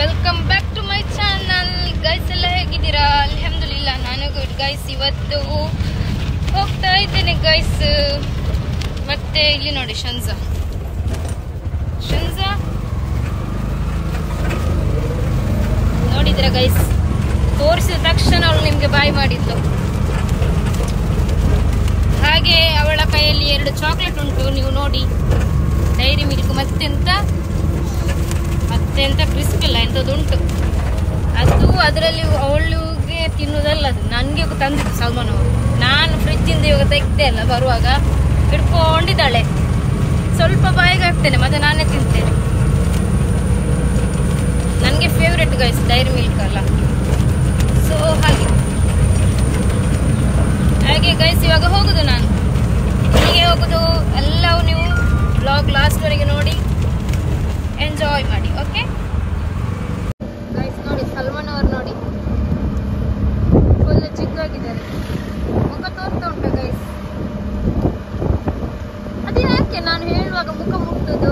welcome back to my channel guys ಎಲ್ಲ ಹೇಗಿದ್ದೀರಾ ಅಲ್ಹಮ್ದುಲಿಲ್ಲ ನಾನು ಗುಡ್ ಗೈಸ್ ಇವತ್ತು ಹೋಗ್ತಾ ಇದ್ದೇನೆ ಗೈಸ್ ಮತ್ತೆ ಇಲ್ಲಿ ನೋಡಿ ಶಂಜಾ ಶಂಜಾ ನೋಡಿದ್ರ ಗೈಸ್ ತೋರಿಸಿದ ತಕ್ಷಣ ಅವಳು ನಿಮ್ಗೆ ಬಾಯ್ ಮಾಡಿದ್ಲು ಹಾಗೆ ಅವಳ ಕೈಯಲ್ಲಿ ಎರಡು ಚಾಕ್ಲೇಟ್ ಉಂಟು ನೀವು ನೋಡಿ ಡೈರಿ ಮಿಲ್ಕ್ ಮತ್ತೆಂತ ಮತ್ತೆಂತ ಕ್ರಿಸ್ಪ್ ಇಲ್ಲ ಎಂಥದ್ದುಂಟು ಅದು ಅದರಲ್ಲಿ ಅವಳಿಗೆ ತಿನ್ನುವುದಲ್ಲ ಅದು ನನಗೆ ತಂದಿದ್ದು ಸಲ್ಮಾನ್ ಅವರು ನಾನು ಫ್ರಿಜ್ಜಿಂದ ಇವಾಗ ತೆಗ್ದೆ ಅಲ್ಲ ಬರುವಾಗ ಹಿಡ್ಕೊಂಡಿದ್ದಾಳೆ ಸ್ವಲ್ಪ ಬಾಯಿಗೆ ಹಾಕ್ತೇನೆ ಮತ್ತೆ ನಾನೇ ತಿಂತೇನೆ ನನಗೆ ಫೇವ್ರೆಟ್ ಗೈಸ್ ಡೈರಿ ಮಿಲ್ಕ್ ಅಲ್ಲ ಸೊ ಹಾಗೆ ಹಾಗೆ ಗೈಸ್ ಇವಾಗ ಹೋಗುದು ನಾನು ಇಲ್ಲಿಗೆ ಹೋಗುದು ಎಲ್ಲವೂ ನೀವು ಬ್ಲಾಗ್ ಲಾಸ್ಟ್ವರೆಗೆ ನೋಡಿ ಎಂಜಾಯ್ ಮಾಡಿ ಓಕೆ ಗೈಸ್ ನೋಡಿ ಸಲ್ಮಾನ್ ಅವ್ರು ನೋಡಿ ಫುಲ್ ಚಿಕ್ಕಾಗಿದ್ದಾರೆ ಮುಖ ತೋರ್ತಾ ಉಂಟು ಗೈಸ್ ಅದು ಯಾಕೆ ನಾನು ಹೇಳುವಾಗ ಮುಖ ಮುಟ್ಟುದು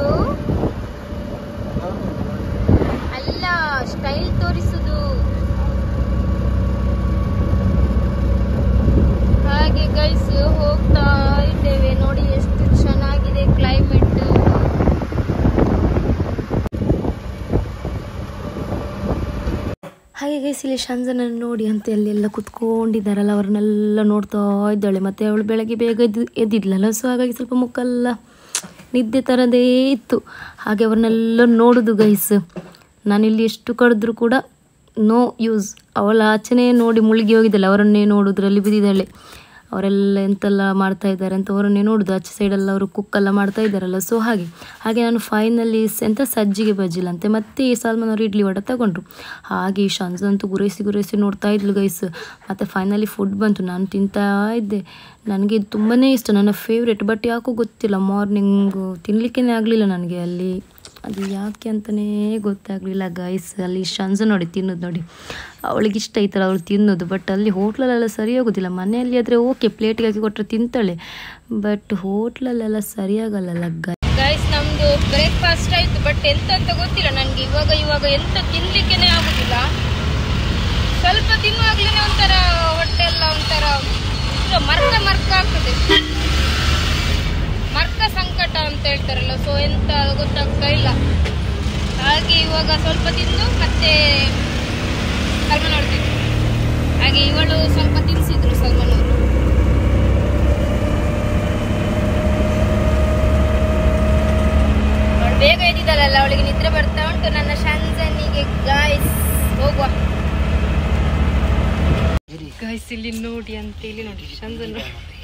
ಅಲ್ಲ ಸ್ಟೈಲ್ ತೋರಿಸುದು ಹಾಗೆ ಗೈಸ್ ಹೋಗ್ತಾ ಇದ್ದೇವೆ ನೋಡಿ ಎಷ್ಟು ಚೆನ್ನಾಗಿದೆ ಕ್ಲೈಮೇಟ್ ಹಾಗೆ ಗೈಸ್ ಇಲ್ಲಿ ಶಂಜನನ್ನು ನೋಡಿ ಅಂತ ಅಲ್ಲಿ ಎಲ್ಲ ಕುತ್ಕೊಂಡಿದ್ದಾರಲ್ಲ ಅವ್ರನ್ನೆಲ್ಲ ನೋಡ್ತಾ ಇದ್ದಾಳೆ ಮತ್ತೆ ಅವಳು ಬೆಳಗ್ಗೆ ಬೇಗ ಎದ್ದು ಎದ್ದಿದ್ಲಲ್ಲ ಸೊ ಹಾಗಾಗಿ ಸ್ವಲ್ಪ ಮುಖೆಲ್ಲ ನಿದ್ದೆ ಥರದೇ ಇತ್ತು ಹಾಗೆ ಅವ್ರನ್ನೆಲ್ಲ ನೋಡುದು ಗೈಸ್ ನಾನಿಲ್ಲಿ ಎಷ್ಟು ಕಳೆದ್ರೂ ಕೂಡ ನೋ ಯೂಸ್ ಅವಳ ಆಚೆನೇ ನೋಡಿ ಮುಳುಗಿ ಹೋಗಿದ್ದಾಳೆ ಅವರನ್ನೇ ನೋಡುದ್ರಲ್ಲಿ ಬಿದ್ದಿದ್ದಾಳೆ ಅವರೆಲ್ಲ ಎಂತೆಲ್ಲ ಮಾಡ್ತಾ ಇದ್ದಾರೆ ಅಂತ ಅವರನ್ನೇ ನೋಡುದು ಆಚೆ ಸೈಡೆಲ್ಲ ಅವರು ಕುಕ್ಕೆಲ್ಲ ಮಾಡ್ತಾ ಇದ್ದಾರಲ್ಲ ಸೊ ಹಾಗೆ ಹಾಗೆ ನಾನು ಫೈನಲಿ ಎಂತ ಸಜ್ಜಿಗೆ ಬಜ್ಜಿಲ್ಲಂತೆ ಮತ್ತೆ ಈ ಸಲ್ಮಾನ್ ಅವರು ಇಡ್ಲಿ ವಡೆ ತಗೊಂಡ್ರು ಹಾಗೆ ಈ ಶಂಜಂತೂ ಗುರೈಸಿ ಗುರೈಸಿ ನೋಡ್ತಾ ಇದ್ಲು ಗೈಸ್ ಮತ್ತು ಫೈನಲಿ ಫುಡ್ ಬಂತು ನಾನು ತಿಂತಾ ಇದ್ದೆ ನನಗೆ ಇದು ತುಂಬಾ ಇಷ್ಟ ನನ್ನ ಫೇವ್ರೆಟ್ ಬಟ್ ಯಾಕೋ ಗೊತ್ತಿಲ್ಲ ಮಾರ್ನಿಂಗು ತಿನ್ನಲಿಕ್ಕೇ ಆಗಲಿಲ್ಲ ನನಗೆ ಅಲ್ಲಿ ಅದು ಯಾಕೆ ಅಂತಲೇ ಗೊತ್ತಾಗಲಿಲ್ಲ ಗೈಸ್ ಅಲ್ಲಿ ಶಂಜ ನೋಡಿ ತಿನ್ನೋದು ನೋಡಿ ಅವಳಿಗೆ ಇಷ್ಟ ಐತಲ್ಲ ಅವಳು ತಿನ್ನೋದು ಬಟ್ ಅಲ್ಲಿ ಹೋಟ್ಲಲ್ಲೆಲ್ಲ ಸರಿ ಹೋಗೋದಿಲ್ಲ ಮನೆಯಲ್ಲಿ ಆದರೆ ಓಕೆ ಪ್ಲೇಟ್ಗೆ ಹಾಕಿ ಕೊಟ್ಟರೆ ತಿಂತಾಳೆ ಬಟ್ ಹೋಟ್ಲಲ್ಲೆಲ್ಲ ಸರಿಯಾಗಲ್ಲಲ್ಲ ಗೈ ಗೈಸ್ ನಮ್ದು ಬ್ರೇಕ್ಫಾಸ್ಟ್ ಆಯ್ತು ಬಟ್ ಎಂತ ಅಂತ ಗೊತ್ತಿಲ್ಲ ನನಗೆ ಇವಾಗ ಇವಾಗ ಎಂತ ತಿನ್ಲಿಕ್ಕೇನೆ ಆಗುದಿಲ್ಲ ಸ್ವಲ್ಪ ತಿನ್ನುವಾಗ್ಲೇ ಒಂಥರ ಹೊಟ್ಟೆ ಎಲ್ಲ ಒಂಥರ ಇದು ಮರ್ಕ ಮರ್ಕ ಆಗ್ತದೆ ಮರ್ಕ ಸಂಕಟ ಅಂತ ಹೇಳ್ತಾರಲ್ಲ ಸೊ ಎಂತ ಗೊತ್ತಾಗ್ತಾ ಇಲ್ಲ ಹಾಗೆ ಇವಾಗ ಸ್ವಲ್ಪ ತಿಂದು ಮತ್ತೆ ಸಲ್ಮಾನ್ ಅವ್ರು ತಿಂದ್ರು ಹಾಗೆ ಇವಳು ಸ್ವಲ್ಪ ತಿನ್ಸಿದ್ರು ಸಲ್ಮಾನ್ ಅವರು ಅವಳು ಬೇಗ ಎದ್ದಿದ್ದಾಳಲ್ಲ ಅವಳಿಗೆ ನಿದ್ರೆ ಬರ್ತಾ ಉಂಟು ನನ್ನ ಶಂಜನಿಗೆ ಗಾಯ್ಸ್ ಹೋಗುವ ಗಾಯ್ಸ್ ಇಲ್ಲಿ ನೋಡಿ ಅಂತ ಇಲ್ಲಿ ನೋಡಿ ಶಂಜನ್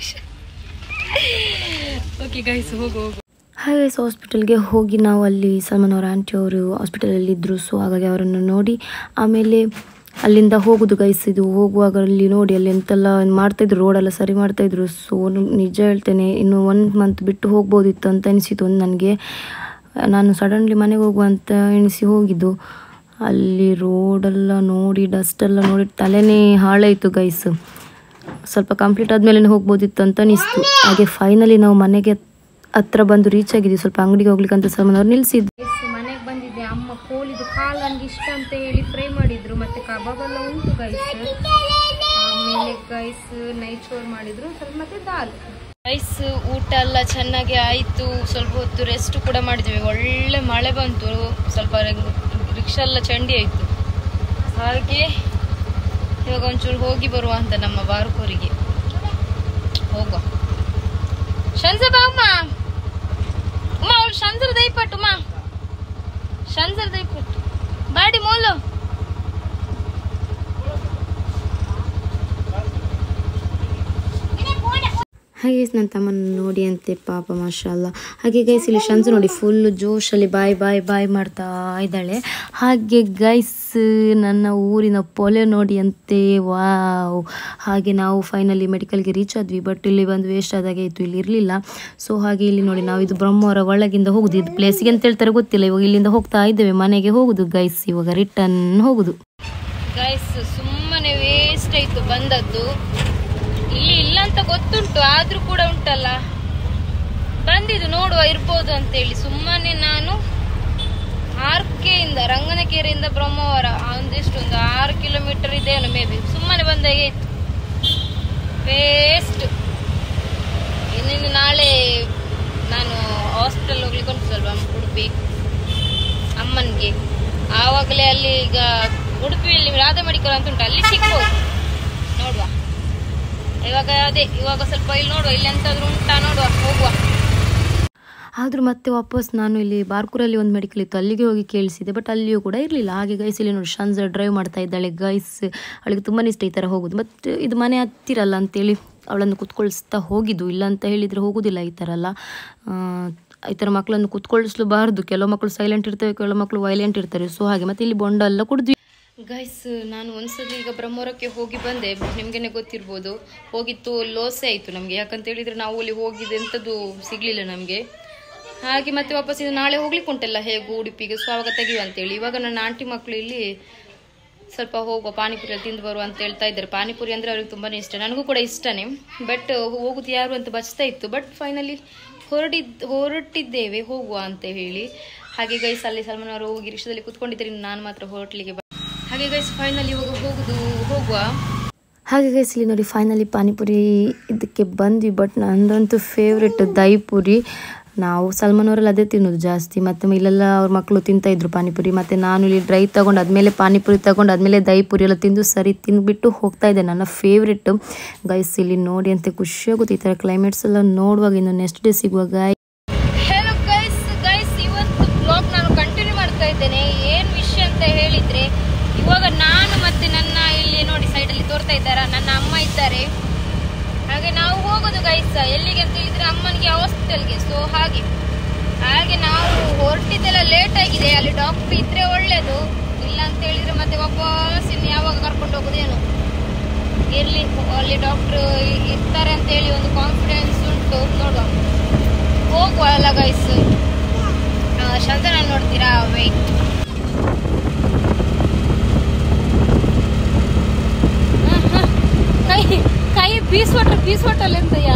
ಓಕೆ ಗಾಯ್ಸ್ ಹೋಗು ಹೋಗು ಹಾಗೆ ಸೊ ಹಾಸ್ಪಿಟಲ್ಗೆ ಹೋಗಿ ನಾವು ಅಲ್ಲಿ ಸಲ್ಮಾನ್ ಅವರ ಆಂಟಿ ಅವರು ಹಾಸ್ಪಿಟಲಲ್ಲಿ ಇದ್ದರು ಸೊ ಹಾಗಾಗಿ ಅವರನ್ನು ನೋಡಿ ಆಮೇಲೆ ಅಲ್ಲಿಂದ ಹೋಗುದು ಗೈಸ್ ಇದು ಹೋಗುವಾಗ ಅಲ್ಲಿ ನೋಡಿ ಅಲ್ಲಿ ಎಂತೆಲ್ಲ ಮಾಡ್ತಾಯಿದ್ರು ರೋಡೆಲ್ಲ ಸರಿ ಮಾಡ್ತಾಯಿದ್ರು ಸೊ ನಿಜ ಹೇಳ್ತೇನೆ ಇನ್ನು ಒನ್ ಮಂತ್ ಬಿಟ್ಟು ಹೋಗ್ಬೋದಿತ್ತು ಅಂತ ಅನಿಸಿತು ಒಂದು ನನಗೆ ನಾನು ಸಡನ್ಲಿ ಮನೆಗೆ ಹೋಗುವಂತ ಎಣಿಸಿ ಹೋಗಿದ್ದು ಅಲ್ಲಿ ರೋಡೆಲ್ಲ ನೋಡಿ ಡಸ್ಟೆಲ್ಲ ನೋಡಿ ತಲೆನೇ ಹಾಳಾಯಿತು ಗೈಸ್ ಸ್ವಲ್ಪ ಕಂಪ್ಲೀಟ್ ಆದಮೇಲೆ ಹೋಗ್ಬೋದಿತ್ತು ಅಂತ ಅನಿಸ್ತು ಹಾಗೆ ಫೈನಲಿ ನಾವು ಮನೆಗೆ ಹತ್ರ ಬಂದು ರೀಚ್ ಆಗಿದ್ವಿ ಸ್ವಲ್ಪ ಅಂಗಡಿಗೆ ಹೋಗ್ಲಿಕ್ಕೆ ಅಂತ ಸಲ್ಮಾನ್ ಅವ್ರು ನಿಲ್ಸಿದ್ದು ಮನೆಗೆ ಬಂದಿದ್ದೆ ಅಮ್ಮ ಕೋಳಿದು ಕಾಲು ನನಗೆ ಇಷ್ಟ ಅಂತ ಹೇಳಿ ಫ್ರೈ ಮಾಡಿದ್ರು ಮತ್ತೆ ಕಬಾಬ್ ಎಲ್ಲ ಉಂಟು ಗೈಸ್ ಆಮೇಲೆ ಗೈಸ್ ನೈಚೋರ್ ಮಾಡಿದ್ರು ಸ್ವಲ್ಪ ಮತ್ತೆ ದಾಲ್ ಗೈಸ್ ಊಟ ಎಲ್ಲ ಚೆನ್ನಾಗಿ ಆಯ್ತು ಸ್ವಲ್ಪ ಹೊತ್ತು ರೆಸ್ಟ್ ಕೂಡ ಮಾಡಿದ್ವಿ ಒಳ್ಳೆ ಮಳೆ ಬಂತು ಸ್ವಲ್ಪ ರಿಕ್ಷಾ ಎಲ್ಲ ಚಂಡಿ ಆಯ್ತು ಹಾಗೆ ಇವಾಗ ಒಂಚೂರು ಹೋಗಿ ಬರುವ ಅಂತ ನಮ್ಮ ಬಾರುಕೋರಿಗೆ ಹೋಗುವ ಶಂಜ ಬಾ ಅಮ್ಮ ಉಮ್ಮ ಅವಳು ಶಂಜರ ದಯಪಟ್ಟು ಉಮ್ಮ ಶಂಜರ ದಯಪಟ್ಟು ಬಾಡಿ ಮೋಲು ಹಾಗೆ ನನ್ನ ತಮ್ಮನ ನೋಡಿ ಅಂತೆ ಪಾಪ ಮಾಷಲ್ಲ ಹಾಗೆ ಗೈಸ್ ಇಲ್ಲಿ ಶಂಜು ನೋಡಿ ಫುಲ್ ಜೋಶಲ್ಲಿ ಬಾಯ್ ಬಾಯ್ ಬಾಯ್ ಮಾಡ್ತಾ ಇದ್ದಾಳೆ ಹಾಗೆ ಗೈಸ್ ನನ್ನ ಊರಿನ ಪೊಲೆ ನೋಡಿ ಅಂತೆ ವಾವ್ ಹಾಗೆ ನಾವು ಫೈನಲಿ ಮೆಡಿಕಲ್ಗೆ ರೀಚ್ ಆದ್ವಿ ಬಟ್ ಇಲ್ಲಿ ಬಂದು ವೇಸ್ಟ್ ಆದಾಗೆ ಇತ್ತು ಇಲ್ಲಿ ಇರಲಿಲ್ಲ ಸೊ ಹಾಗೆ ಇಲ್ಲಿ ನೋಡಿ ನಾವು ಇದು ಬ್ರಹ್ಮವರ ಒಳಗಿಂದ ಹೋಗುದು ಇದು ಪ್ಲೇಸಿಗೆ ಅಂತ ಹೇಳ್ತಾರೆ ಗೊತ್ತಿಲ್ಲ ಇವಾಗ ಇಲ್ಲಿಂದ ಹೋಗ್ತಾ ಇದ್ದೇವೆ ಮನೆಗೆ ಹೋಗುದು ಗೈಸ್ ಇವಾಗ ರಿಟರ್ನ್ ಹೋಗುದು ಗೈಸ್ ಸುಮ್ಮನೆ ವೇಸ್ಟ್ ಆಯ್ತು ಬಂದದ್ದು ಇಲ್ಲಿ ಇಲ್ಲ ಅಂತ ಗೊತ್ತುಂಟು ಆದ್ರೂ ಕೂಡ ಉಂಟಲ್ಲ ಬಂದಿದ್ದು ನೋಡುವ ಇರ್ಬೋದು ಅಂತ ಹೇಳಿ ಸುಮ್ಮನೆ ನಾನು ಆರ್ಕೆಯಿಂದ ರಂಗನಕೆರೆಯಿಂದ ಬ್ರಹ್ಮವರ ಒಂದಿಷ್ಟು ಒಂದು ಆರು ಕಿಲೋಮೀಟರ್ ಇದೆಯೇನು ಮೇ ಬಿ ಸುಮ್ಮನೆ ಬಂದಾಗೆ ಇತ್ತು ವೇಸ್ಟ್ ಇನ್ನಿನ್ನು ನಾಳೆ ನಾನು ಹಾಸ್ಪಿಟಲ್ ಹೋಗ್ಲಿಕ್ಕೆ ಉಂಟು ಸ್ವಲ್ಪ ಉಡುಪಿ ಅಮ್ಮನಿಗೆ ಆವಾಗಲೇ ಅಲ್ಲಿ ಈಗ ಉಡುಪಿಯಲ್ಲಿ ರಾಧಾ ಮೆಡಿಕಲ್ ಅಂತ ಉಂಟು ಅಲ್ಲಿ ಸಿಗ್ಬೋದು ನೋಡುವ ಇವಾಗ ಅದೇ ಇವಾಗ ಸ್ವಲ್ಪ ಇಲ್ಲಿ ನೋಡುವ ಇಲ್ಲಿ ಎಂತಾದ್ರೂ ಉಂಟಾ ನೋಡುವ ಹೋಗುವ ಆದರೂ ಮತ್ತೆ ವಾಪಸ್ ನಾನು ಇಲ್ಲಿ ಬಾರ್ಕೂರಲ್ಲಿ ಒಂದು ಮೆಡಿಕಲ್ ಇತ್ತು ಅಲ್ಲಿಗೆ ಹೋಗಿ ಕೇಳಿಸಿದೆ ಬಟ್ ಅಲ್ಲಿಯೂ ಕೂಡ ಇರಲಿಲ್ಲ ಹಾಗೆ ಗೈಸ್ ಇಲ್ಲಿ ನೋಡಿ ಶನ್ಸ ಡ್ರೈವ್ ಮಾಡ್ತಾ ಇದ್ದಾಳೆ ಗೈಸ್ ಅವಳಿಗೆ ತುಂಬಾ ಇಷ್ಟ ಈ ಥರ ಹೋಗೋದು ಬಟ್ ಇದು ಮನೆ ಹತ್ತಿರ ಅಲ್ಲ ಅಂತೇಳಿ ಅವಳನ್ನು ಕುತ್ಕೊಳಿಸ್ತಾ ಹೋಗಿದ್ದು ಇಲ್ಲ ಅಂತ ಹೇಳಿದರೆ ಹೋಗೋದಿಲ್ಲ ಈ ಥರ ಎಲ್ಲ ಆ, ಈ ಥರ ಮಕ್ಕಳನ್ನು ಕುತ್ಕೊಳಿಸ್ಲಬಾರ್ದು ಕೆಲವು ಮಕ್ಕಳು ಸೈಲೆಂಟ್ ಇರ್ತವೆ ಕೆಲವು ಮಕ್ಕಳು ವೈಲೆಂಟ್ ಇರ್ತಾರೆ ಸೊ ಹಾಗೆ ಮತ್ತೆ ಇಲ್ಲಿ ಬೊಂಡ ಎಲ್ಲ ಕುಡಿದ್ವಿ ಗೈಸ್ ನಾನು ಒಂದ್ಸಲಿ ಈಗ ಬ್ರಹ್ಮವರಕ್ಕೆ ಹೋಗಿ ಬಂದೆ ನಿಮ್ಗೆನೆ ಗೊತ್ತಿರ್ಬೋದು ಹೋಗಿತ್ತು ಲೋಸೆ ಆಯಿತು ನಮಗೆ ಯಾಕಂತ ಹೇಳಿದ್ರೆ ನಾವು ಅಲ್ಲಿ ಹೋಗಿದ್ದು ಎಂಥದ್ದು ಸಿಗ್ಲಿಲ್ಲ ನಮಗೆ ಹಾಗೆ ಮತ್ತೆ ವಾಪಸ್ ಇದು ನಾಳೆ ಹೋಗ್ಲಿಕ್ಕೆ ಉಂಟಲ್ಲ ಹೇಗೂ ಉಡುಪಿಗೆ ಸೊ ಆವಾಗ ತೆಗಿಯುವ ಅಂತೇಳಿ ಇವಾಗ ನನ್ನ ಆಂಟಿ ಮಕ್ಕಳು ಇಲ್ಲಿ ಸ್ವಲ್ಪ ಹೋಗುವ ಪಾನಿಪುರಿ ಎಲ್ಲ ತಿಂದು ಬರುವ ಅಂತ ಹೇಳ್ತಾ ಇದ್ದಾರೆ ಪಾನಿಪುರಿ ಅಂದರೆ ಅವ್ರಿಗೆ ತುಂಬಾ ಇಷ್ಟ ನನಗೂ ಕೂಡ ಇಷ್ಟನೇ ಬಟ್ ಹೋಗುದು ಯಾರು ಅಂತ ಬಚ್ತಾ ಇತ್ತು ಬಟ್ ಫೈನಲಿ ಹೊರಟಿದ್ ಹೊರಟಿದ್ದೇವೆ ಹೋಗುವ ಅಂತ ಹೇಳಿ ಹಾಗೆ ಗೈಸ್ ಅಲ್ಲಿ ಸಲ್ಮಾನ್ ಅವರು ಹೋಗಿ ರಿಕ್ಷಾದಲ್ಲಿ ಕುತ್ಕೊಂಡಿದ್ದಾರೆ ಇನ್ನು ನಾನು ಮಾತ್ರ ಹೋಟ್ಲಿಗೆ ಬ- ಹಾಗೆ ಗೈಸ್ ಫೈನಲಿ ಇವಾಗ ಹೋಗುದು ಹೋಗುವ ಹಾಗೆ ಗೈಸ್ ಇಲ್ಲಿ ನೋಡಿ ಫೈನಲಿ ಪಾನಿಪುರಿ ಇದಕ್ಕೆ ಬಂದ್ವಿ ಬಟ್ ನಂದಂತೂ ಫೇವ್ರೆಟ್ ದಹಿಪುರಿ ನಾವು ಸಲ್ಮಾನ್ ಅವರಲ್ಲಿ ಅದೇ ತಿನ್ನೋದು ಜಾಸ್ತಿ ಮತ್ತೆ ಇಲ್ಲೆಲ್ಲ ಅವ್ರ ಮಕ್ಕಳು ತಿಂತಾ ಇದ್ರು ಪಾನಿಪುರಿ ಮತ್ತೆ ನಾನು ಇಲ್ಲಿ ಡ್ರೈ ತಗೊಂಡು ಆದ್ಮೇಲೆ ಪಾನಿಪುರಿ ತಗೊಂಡು ಆದ್ಮೇಲೆ ದಹಿಪುರಿ ಎಲ್ಲ ತಿಂದು ಸರಿ ತಿಂದ್ಬಿಟ್ಟು ಹೋಗ್ತಾ ಇದ್ದೆ ನನ್ನ ಫೇವ್ರೆಟ್ ಗೈಸ್ ಇಲ್ಲಿ ನೋಡಿ ಅಂತ ಖುಷಿ ಆಗುತ್ತೆ ಈ ಥರ ಕ್ಲೈಮೇಟ್ಸ್ ಎಲ್ಲ ನೋಡುವಾಗ ಇನ್ನು ನೆಕ್ಸ್ಟ್ ಡೇ ಸಿಗುವ ಗಾಯ್ ಹೆಲೋ ಗೈಸ್ ಗೈಸ್ ಇವತ್ತು ಬ್ಲಾಗ್ ನಾನು ಕಂಟಿನ್ಯೂ ಮಾಡ್ತಾ ಇದ್ದೇನೆ ಏನ್ ವಿಷಯ ಅಂತ ಹೇಳಿದ್ರೆ ಇವಾಗ ನಾನು ಮತ್ತೆ ನನ್ನ ಇಲ್ಲಿ ನೋಡಿ ಸೈಡ್ ಅಲ್ಲಿ ತೋರ್ತಾ ಇದ್ದಾರ ನನ್ನ ಅಮ್ಮ ಇದ್ದಾರೆ ಹಾಗೆ ನಾವು ಹೋಗೋದು ಗೈಸ್ ಎಲ್ಲಿಗೆ ಅಂತ ಹೇಳಿದ್ರೆ ಅಮ್ಮನಿಗೆ ಹಾಸ್ಪಿಟಲ್ಗೆ ಸೊ ಹಾಗೆ ಹಾಗೆ ನಾವು ಹೊರಟಿದ್ದೆಲ್ಲ ಲೇಟ್ ಆಗಿದೆ ಅಲ್ಲಿ ಡಾಕ್ಟರ್ ಇದ್ರೆ ಒಳ್ಳೇದು ಇಲ್ಲ ಅಂತ ಹೇಳಿದ್ರೆ ಮತ್ತೆ ವಾಪಸ್ ಇನ್ನು ಯಾವಾಗ ಕರ್ಕೊಂಡು ಹೋಗೋದೇನು ಇರ್ಲಿ ಅಲ್ಲಿ ಡಾಕ್ಟರ್ ಇರ್ತಾರೆ ಅಂತ ಹೇಳಿ ಒಂದು ಕಾನ್ಫಿಡೆನ್ಸ್ ಉಂಟು ನೋಡುವ ಹೋಗುವ ಅಲ್ಲ ಗೈಸ್ ಶಂತನ ನೋಡ್ತೀರಾ ವೆಯ್ಟ್ ಕೈ ಕೈ ಪೀಸ್ ವಾಟರ್ ಪೀಸ್ ವಾಟರ್ ಎಂತಯ್ಯ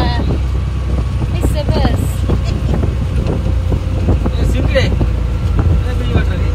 ಬಸ್ ಸಿಂಗ್ಡೆ ಬಿಳಿ ವಾಟ್ರಲ್ಲಿ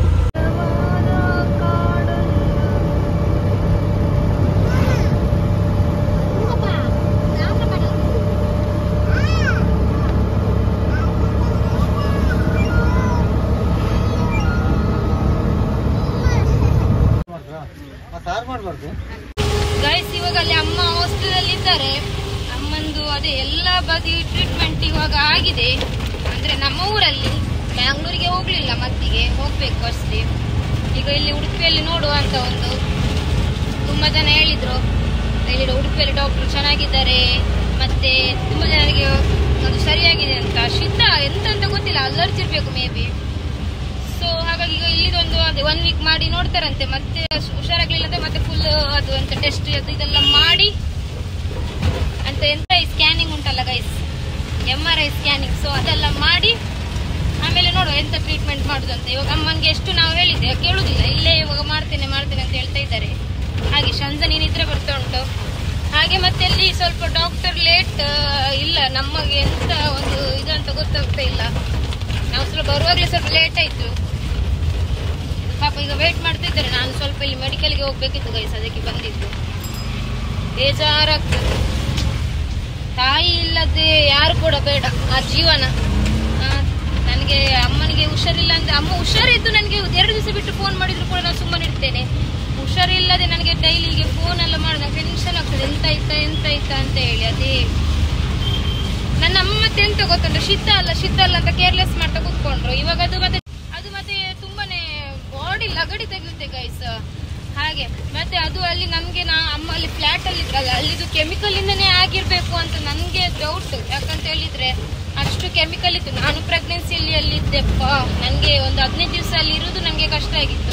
ಸಾರು ಮಾಡಬಾರ್ದು ಗೈಸ್ ಇವಾಗ ಅಲ್ಲಿ ಅಮ್ಮ ಹಾಸ್ಟೆಲ್ ಇದ್ದಾರೆ ಅಮ್ಮಂದು ಅದೇ ಎಲ್ಲ ಬದಿ ಟ್ರೀಟ್ಮೆಂಟ್ ಇವಾಗ ಆಗಿದೆ ಅಂದ್ರೆ ನಮ್ಮ ಊರಲ್ಲಿ ಬ್ಯಾಂಗ್ಳೂರಿಗೆ ಹೋಗ್ಲಿಲ್ಲ ಮತ್ತಿಗೆ ಹೋಗ್ಬೇಕು ಅಷ್ಟೇ ಈಗ ಇಲ್ಲಿ ಉಡುಪಿಯಲ್ಲಿ ನೋಡುವ ಅಂತ ಒಂದು ತುಂಬಾ ಜನ ಹೇಳಿದ್ರು ಇಲ್ಲಿ ಉಡುಪಿಯಲ್ಲಿ ಡಾಕ್ಟರ್ ಚೆನ್ನಾಗಿದ್ದಾರೆ ಮತ್ತೆ ತುಂಬಾ ಜನರಿಗೆ ಅದು ಸರಿಯಾಗಿದೆ ಅಂತ ಶೀತ ಎಂತ ಅಂತ ಗೊತ್ತಿಲ್ಲ ಅಲರ್ಜಿ ಇರ್ಬೇಕು ಮೇ ಬಿ ಸೊ ಹಾಗಾಗಿ ಈಗ ಇಲ್ಲಿದೊಂದು ಅದೇ ಒನ್ ವೀಕ್ ಮಾಡಿ ನೋಡ್ತಾರಂತೆ ಮತ್ತೆ ಹುಷಾರಾಗ್ಲಿಲ್ಲ ಅಂದ್ರೆ ಮತ್ತೆ ಫುಲ್ ಅದು ಅಂತ ಟೆಸ್ಟ್ ಅದು ಇದೆಲ್ಲ ಮಾಡಿ ಅಂತ ಎಂತ ಸ್ಕ್ಯಾನಿಂಗ್ ಉಂಟಲ್ಲ guys M R I scanning so ಅದೆಲ್ಲ ಮಾಡಿ ಆಮೇಲೆ ನೋಡುವ ಎಂತ ಟ್ರೀಟ್ಮೆಂಟ್ ಮಾಡುದಂತ ಇವಾಗ ಅಮ್ಮನಿಗೆ ಎಷ್ಟು ನಾವು ಹೇಳಿದ್ದೆ ಕೇಳುದಿಲ್ಲ ಇಲ್ಲೇ ಇವಾಗ ಮಾಡ್ತೇನೆ ಮಾಡ್ತೇನೆ ಅಂತ ಹೇಳ್ತಾ ಇದ್ದಾರೆ ಹಾಗೆ ಶಂಜ ನೀನಿದ್ರೆ ಬರ್ತಾ ಉಂಟು ಹಾಗೆ ಮತ್ತೆ ಅಲ್ಲಿ ಸ್ವಲ್ಪ ಡಾಕ್ಟರ್ ಲೇಟ್ ಇಲ್ಲ ನಮಗೆ ಎಂತ ಒಂದು ಇದಂತ ಗೊತ್ತಾಗ್ತಾ ಇಲ್ಲ ನಾವು ಸ್ವಲ್ಪ ಬರುವಾಗಲೇ ಸ್ವಲ್ಪ ಲೇಟ್ ಆಯ್ತು ಪಾಪ ಈಗ ವೇಟ್ ಮಾಡ್ತಾ ಇದ್ದಾರೆ ನಾನು ಸ್ವಲ್ಪ ಇಲ್ಲಿ ಮೆಡಿಕಲ್ಗೆ ಹೋಗ್ಬೇಕಿತ್ತು ಗೈಸ್ ಅದಕ್ಕೆ ಬಂದಿದ್ದು ಬೇಜಾರಾಗ್ತದೆ ತಾಯಿ ಇಲ್ಲದೆ ಯಾರು ಕೂಡ ಬೇಡ ಆ ಜೀವನ ನನಗೆ ಅಮ್ಮನಿಗೆ ಹುಷಾರಿಲ್ಲ ಅಂದ್ರೆ ಅಮ್ಮ ಹುಷಾರಿದ್ದು ನನಗೆ ಎರಡು ದಿವಸ ಬಿಟ್ಟು ಫೋನ್ ಮಾಡಿದ್ರು ಕೂಡ ನಾನು ಸುಮ್ಮನೆ ಇರ್ತೇನೆ ಹುಷಾರಿಲ್ಲದೆ ನನಗೆ ಡೈಲಿಗೆ ಫೋನ್ ಎಲ್ಲ ಮಾಡಿದಾಗ ಟೆನ್ಷನ್ ಆಗ್ತದೆ ಎಂತ ಆಯ್ತಾ ಎಂತ ಆಯ್ತಾ ಅಂತ ಹೇಳಿ ಅದೇ ನನ್ನ ಅಮ್ಮ ಮತ್ತೆ ಎಂತ ಗೊತ್ತುಂಟು ಶೀತ ಅಲ್ಲ ಶೀತ ಅಲ್ಲ ಅಂತ ಕೇರ್ಲೆಸ್ ಮಾಡ್ತಾ ಕೂತ್ಕೊಂಡ್ರು ಇವಾಗ ಅದು ಮತ್ತೆ ಅದು ಮತ್ತೆ ತುಂಬಾನೇ ಬಾಡಿ ಲಗಡಿ ತೆಗೆಯುತ್ತೆ ಗೈಸ್ ಹಾಗೆ ಮತ್ತೆ ಅದು ಅಲ್ಲಿ ನನ್ಗೆ ನಾ ಅಮ್ಮ ಅಲ್ಲಿ ಫ್ಲಾಟ್ ಅಲ್ಲಿ ಇದ್ರಲ್ಲ ಅಲ್ಲಿದು ಕೆಮಿಕಲ್ ಇಂದನೇ ಆಗಿರ್ಬೇಕು ಅಂತ ನನ್ಗೆ ಡೌಟ್ ಯಾಕಂತ ಹೇಳಿದ್ರೆ ಅಷ್ಟು ಕೆಮಿಕಲ್ ಇತ್ತು ನಾನು ಪ್ರೆಗ್ನೆನ್ಸಿಯಲ್ಲಿ ಅಲ್ಲಿದ್ದೆಪ್ಪ ನನಗೆ ಒಂದು ಹದಿನೈದು ದಿವಸ ಅಲ್ಲಿ ಇರುವುದು ನನಗೆ ಕಷ್ಟ ಆಗಿತ್ತು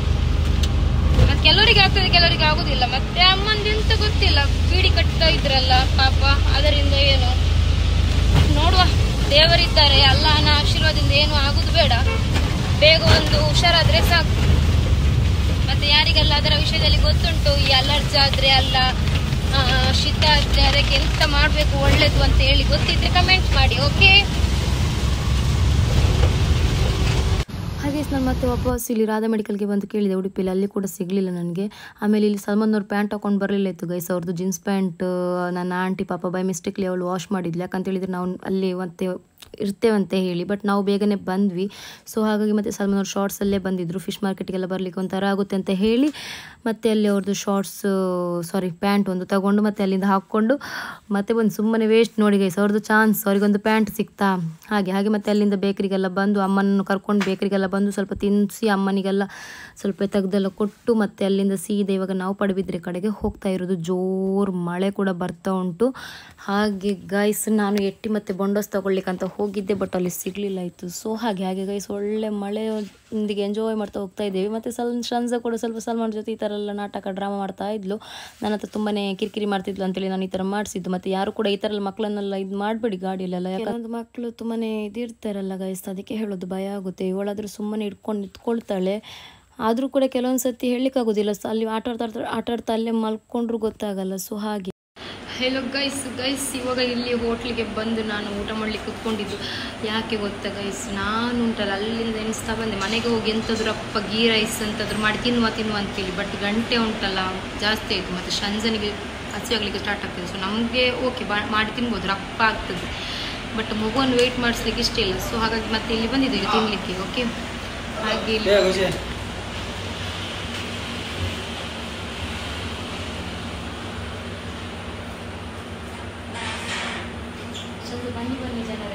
ಮತ್ತೆ ಕೆಲವರಿಗೆ ಆಗ್ತದೆ ಕೆಲವರಿಗೆ ಆಗುದಿಲ್ಲ ಮತ್ತೆ ಅಮ್ಮಂದು ಎಂತ ಗೊತ್ತಿಲ್ಲ ಬೀಡಿ ಕಟ್ತಾ ಇದ್ರಲ್ಲ ಪಾಪ ಅದರಿಂದ ಏನು ನೋಡುವ ದೇವರಿದ್ದಾರೆ ಅಲ್ಲನ ಆಶೀರ್ವಾದದಿಂದ ಏನು ಆಗುದು ಬೇಡ ಬೇಗ ಒಂದು ಹುಷಾರಾದ್ರೆ ಸಾಕು ಮತ್ತೆ ಯಾರಿಗೆಲ್ಲ ಅದರ ವಿಷಯದಲ್ಲಿ ಗೊತ್ತುಂಟು ಈ ಅಲರ್ಜಿ ಆದ್ರೆ ಅಲ್ಲ ಆ, ಶೀತ ಆದ್ರೆ ಅದಕ್ಕೆ ಎಂತ ಮಾಡ್ಬೇಕು ಒಳ್ಳೇದು ಅಂತ ಹೇಳಿ ಗೊತ್ತಿದ್ರೆ ಕಮೆಂಟ್ ಮಾಡಿ ಓಕೆ ಹಾಗೆ ನಾನು ಮತ್ತೆ ವಾಪಸ್ ಇಲ್ಲಿ ರಾಧಾ ಮೆಡಿಕಲ್ಗೆ ಬಂದು ಕೇಳಿದೆ ಉಡುಪಿಯಲ್ಲಿ ಅಲ್ಲಿ ಕೂಡ ಸಿಗಲಿಲ್ಲ ನನಗೆ ಆಮೇಲೆ ಇಲ್ಲಿ ಸಲ್ಮಾನ್ ಅವ್ರು ಪ್ಯಾಂಟ್ ಹಾಕೊಂಡು ಬರಲಿಲ್ಲ ಇತ್ತು ಗೈಸ್ ಅವ್ರದ್ದು ಜೀನ್ಸ್ ಪ್ಯಾಂಟ್ ನನ್ನ ಆಂಟಿ ಪಾಪ ಬೈ ಮಿಸ್ಟೇಕ್ಲಿ ಅವಳು ವಾಶ್ ಮಾಡಿದ್ಲು ಯಾಕಂತ ಹೇಳಿದ್ರೆ ನಾವು ಅಲ್ಲಿ ಮತ್ತೆ ಇರ್ತೇವಂತೆ ಹೇಳಿ ಬಟ್ ನಾವು ಬೇಗನೆ ಬಂದ್ವಿ ಸೊ ಹಾಗಾಗಿ ಮತ್ತೆ ಸಲ್ಮಾನ್ ಅವ್ರು ಶಾರ್ಟ್ಸಲ್ಲೇ ಬಂದಿದ್ರು ಫಿಶ್ ಮಾರ್ಕೆಟ್ಗೆಲ್ಲ ಬರಲಿಕ್ಕೆ ಒಂಥರ ಆಗುತ್ತೆ ಅಂತ ಹೇಳಿ ಮತ್ತೆ ಅಲ್ಲಿ ಅವ್ರದ್ದು ಶಾರ್ಟ್ಸ್ ಸಾರಿ ಪ್ಯಾಂಟ್ ಒಂದು ತಗೊಂಡು ಮತ್ತೆ ಅಲ್ಲಿಂದ ಹಾಕ್ಕೊಂಡು ಮತ್ತೆ ಬಂದು ಸುಮ್ಮನೆ ವೇಸ್ಟ್ ನೋಡಿ ಗೈಸ್ ಅವ್ರದ್ದು ಚಾನ್ಸ್ ಅವರಿಗೊಂದು ಪ್ಯಾಂಟ್ ಸಿಕ್ತಾ ಹಾಗೆ ಹಾಗೆ ಮತ್ತೆ ಅಲ್ಲಿಂದ ಬೇಕರಿಗೆಲ್ಲ ಬಂದು ಅಮ್ಮನನ್ನು ಕರ್ಕೊಂಡು ಬೇಕರಿಗೆಲ್ಲ ಬಂದು ಸ್ವಲ್ಪ ತಿನ್ನಿಸಿ ಅಮ್ಮನಿಗೆಲ್ಲ ಸ್ವಲ್ಪ ತೆಗ್ದೆಲ್ಲ ಕೊಟ್ಟು ಮತ್ತೆ ಅಲ್ಲಿಂದ ಸೀದಾ ಇವಾಗ ನಾವು ಪಡುಬಿದ್ರೆ ಕಡೆಗೆ ಹೋಗ್ತಾ ಇರೋದು ಜೋರು ಮಳೆ ಕೂಡ ಬರ್ತಾ ಉಂಟು ಹಾಗೆ ಗೈಸ್ ನಾನು ಎಟ್ಟಿ ಮತ್ತೆ ಬೊಂಡೋಸ್ ತಗೊಳ್ಲಿಕ್ಕಂತ ಹೋಗಿದ್ದೆ ಬಟ್ ಅಲ್ಲಿ ಸಿಗಲಿಲ್ಲ ಇತ್ತು ಸೊ ಹಾಗೆ ಹಾಗೆ ಗೈಸ್ ಒಳ್ಳೆ ಮಳೆಯೊಂದಿಗೆ ಎಂಜಾಯ್ ಮಾಡ್ತಾ ಹೋಗ್ತಾ ಇದ್ದೇವೆ ಮತ್ತು ಸಲ್ ಶಂಜ ಕೂಡ ಸ್ವಲ್ಪ ಸಲ್ಮಾನ್ ಜೊತೆ ಈ ಥರ ಎಲ್ಲ ನಾಟಕ ಡ್ರಾಮಾ ಮಾಡ್ತಾ ಇದ್ಲು ನನ್ನ ಹತ್ರ ತುಂಬಾ ಕಿರಿಕಿರಿ ಮಾಡ್ತಿದ್ಲು ಅಂತೇಳಿ ನಾನು ಈ ಥರ ಮಾಡಿಸಿದ್ದು ಮತ್ತು ಯಾರು ಕೂಡ ಈ ಥರ ಎಲ್ಲ ಮಕ್ಕಳನ್ನೆಲ್ಲ ಇದು ಮಾಡಬೇಡಿ ಗಾಡಿಯಲ್ಲೆಲ್ಲ ಯಾಕಂದ್ರೆ ಮಕ್ಕಳು ತುಂಬಾ ಇದಿರ್ತಾರಲ್ಲ ಗೈಸ್ ಅದಕ್ಕೆ ಹೇಳೋದು ಭಯ ಆಗುತ್ತೆ ಇವಳಾದರೂ ಸುಮ್ಮನೆ ಇಟ್ಕೊಂಡು ನಿಂತ್ಕೊಳ್ತಾಳೆ ಆದರೂ ಕೂಡ ಕೆಲವೊಂದು ಸತಿ ಹೇಳಲಿಕ್ಕಾಗೋದಿಲ್ಲ ಸ ಅಲ್ಲಿ ಆಟ ಆಡ್ತಾ ಆಡ್ತಾ- ಆಟ ಆಡ್ತಾ ಅಲ್ಲೇ ಮಲ್ಕೊಂಡ್ರು ಗೊತ್ತಾಗಲ್ಲ ಸೊ ಹಾಗೆ ಹೆಲೋ ಗೈಸ್ ಗೈಸ್ ಇವಾಗ ಇಲ್ಲಿ ಹೋಟ್ಲಿಗೆ ಬಂದು ನಾನು ಊಟ ಮಾಡ್ಲಿಕ್ಕೆ ಕುತ್ಕೊಂಡಿದ್ದು ಯಾಕೆ ಗೊತ್ತಾ ಗೈಸ್ ನಾನು ಉಂಟಲ್ಲ ಅಲ್ಲಿಂದ ಎಣಿಸ್ತಾ ಬಂದೆ ಮನೆಗೆ ಹೋಗಿ ಎಂಥದ್ರು ಅಪ್ಪ ಗೀ ರೈಸ್ ಅಂತಂದ್ರು ಮಾಡಿ ತಿನ್ನುವ ತಿನ್ನುವ ಅಂತೇಳಿ ಬಟ್ ಗಂಟೆ ಉಂಟಲ್ಲ ಜಾಸ್ತಿ ಆಯಿತು ಮತ್ತು ಸಂಜನಿಗೆ ಹಸಿವಾಗಲಿಕ್ಕೆ ಸ್ಟಾರ್ಟ್ ಆಗ್ತದೆ ಸೊ ನಮಗೆ ಓಕೆ ಮಾಡಿ ತಿನ್ಬೋದು ರಪ್ಪ ಆಗ್ತದೆ ಬಟ್ ಮಗುವನ್ನು ವೆಯ್ಟ್ ಮಾಡಿಸ್ಲಿಕ್ಕೆ ಇಷ್ಟ ಇಲ್ಲ ಸೊ ಹಾಗಾಗಿ ಮತ್ತೆ ಇಲ್ಲಿ ಬಂದಿದ್ದೀವಿ ತಿನ್ನಲಿಕ್ಕೆ ಓಕೆ ಹಾಗೆ ಇಲ್ಲಿ ಏ ಖುಷಿ ಸ್ವಲ್ಪ ಬನ್ನಿ ಬನ್ನಿ ಜನರೇ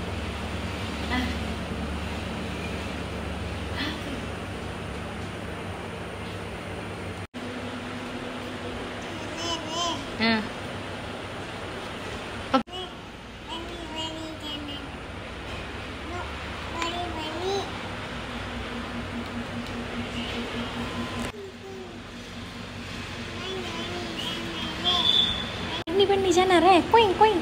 ಹಾಂ ಬನ್ನಿ ಬನ್ನಿ ಜನರೇ ಕೊಯ್ ಕೊಯ್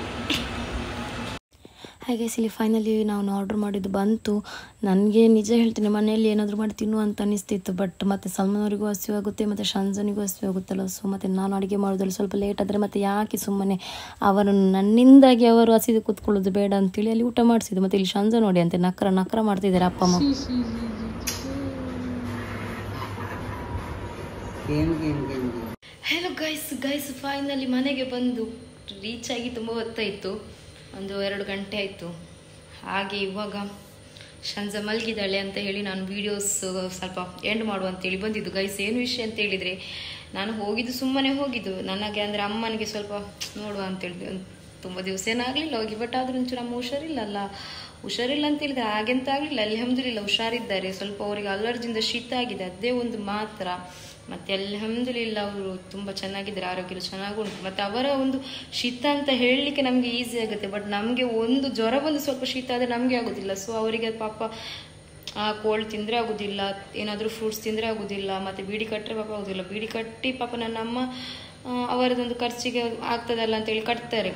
ಹಾಗೆ ಇಲ್ಲಿ ಫೈನಲಿ ನಾವು ಆರ್ಡ್ರ್ ಮಾಡಿದ್ದು ಬಂತು ನನಗೆ ನಿಜ ಹೇಳ್ತೀನಿ ಮನೆಯಲ್ಲಿ ಏನಾದರೂ ಮಾಡಿ ತಿನ್ನು ಅಂತ ಅನಿಸ್ತಿತ್ತು ಬಟ್ ಮತ್ತು ಸಲ್ಮಾನ್ ಅವರಿಗೂ ಹಸಿವಾಗುತ್ತೆ ಮತ್ತು ಶಂಜನಿಗೂ ಹಸಿವಾಗುತ್ತಲ್ಲ ಸೊ ಮತ್ತು ನಾನು ಅಡುಗೆ ಮಾಡೋದ್ರಲ್ಲಿ ಸ್ವಲ್ಪ ಲೇಟ್ ಆದರೆ ಮತ್ತು ಯಾಕೆ ಸುಮ್ಮನೆ ಅವರನ್ನು ನನ್ನಿಂದಾಗಿ ಅವರು ಹಸಿದು ಕೂತ್ಕೊಳ್ಳೋದು ಬೇಡ ಅಂತೇಳಿ ಅಲ್ಲಿ ಊಟ ಮಾಡಿಸಿದ್ದು ಮತ್ತು ಇಲ್ಲಿ ಶಂಜ ನೋಡಿ ಅಂತೆ ನಕ್ರ ನಕ್ರ ಮಾಡ್ತಿದ್ದಾರೆ ಅಪ್ಪ ಅಮ್ಮ game game game game hello guys guys finally ಮನೆಗೆ ಬಂದು ರೀಚ್ ಆಗಿ ತುಂಬ ಹೊತ್ತಾಯಿತು ಒಂದು ಎರಡು ಗಂಟೆ ಆಯಿತು ಹಾಗೆ ಇವಾಗ ಶಂಜ ಮಲಗಿದ್ದಾಳೆ ಅಂತ ಹೇಳಿ ನಾನು ವೀಡಿಯೋಸ್ ಸ್ವಲ್ಪ ಎಂಡ್ ಮಾಡುವ ಅಂತೇಳಿ ಬಂದಿದ್ದು ಗೈಸ್ ಏನು ವಿಷಯ ಅಂತ ಹೇಳಿದರೆ ನಾನು ಹೋಗಿದ್ದು ಸುಮ್ಮನೆ ಹೋಗಿದ್ದು ನನಗೆ ಅಂದರೆ ಅಮ್ಮನಿಗೆ ಸ್ವಲ್ಪ ನೋಡುವ ಅಂತೇಳಿ ತುಂಬ ದಿವಸ ಏನಾಗಲಿಲ್ಲ ಹೋಗಿ ಬಟ್ ಆದ್ರೂ ಒಂಚೂರು ಅಮ್ಮ ಹುಷಾರಿಲ್ಲಲ್ಲ ಹುಷಾರಿಲ್ಲ ಅಂತ ಹೇಳಿದ್ರೆ ಹಾಗೆಂತ ಆಗಲಿಲ್ಲ ಅಲ್ಹಮ್ದುಲಿಲ್ಲ ಹುಷಾರಿದ್ದಾರೆ ಸ್ವಲ್ಪ ಅವರಿಗೆ ಅಲರ್ಜಿಯಿಂದ ಶೀತ ಆಗಿದೆ ಅದೇ ಒಂದು ಮಾತ್ರ ಮತ್ತೆ ಅಲ್ಹಮ್ದುಲಿಲ್ಲ ಅವರು ತುಂಬ ಚೆನ್ನಾಗಿದ್ದಾರೆ ಆರೋಗ್ಯ ಚೆನ್ನಾಗಿ ಉಂಟು ಮತ್ತು ಅವರ ಒಂದು ಶೀತ ಅಂತ ಹೇಳಲಿಕ್ಕೆ ನಮಗೆ ಈಸಿ ಆಗುತ್ತೆ ಬಟ್ ನಮಗೆ ಒಂದು ಜ್ವರ ಬಂದು ಸ್ವಲ್ಪ ಶೀತ ಆದರೆ ನಮಗೆ ಆಗೋದಿಲ್ಲ ಸೊ ಅವರಿಗೆ ಪಾಪ ಆ ಕೋಲ್ಡ್ ತಿಂದರೆ ಆಗೋದಿಲ್ಲ ಏನಾದರೂ ಫ್ರೂಟ್ಸ್ ತಿಂದರೆ ಆಗೋದಿಲ್ಲ ಮತ್ತು ಬೀಡಿ ಕಟ್ಟರೆ ಪಾಪ ಆಗೋದಿಲ್ಲ ಬೀಡಿ ಕಟ್ಟಿ ಪಾಪ ನನ್ನ ಅಮ್ಮ ಆ, ಅವರದೊಂದು ಖರ್ಚಿಗೆ ಆಗ್ತದಲ್ಲ ಅಂತೇಳಿ ಕಟ್ತಾರೆ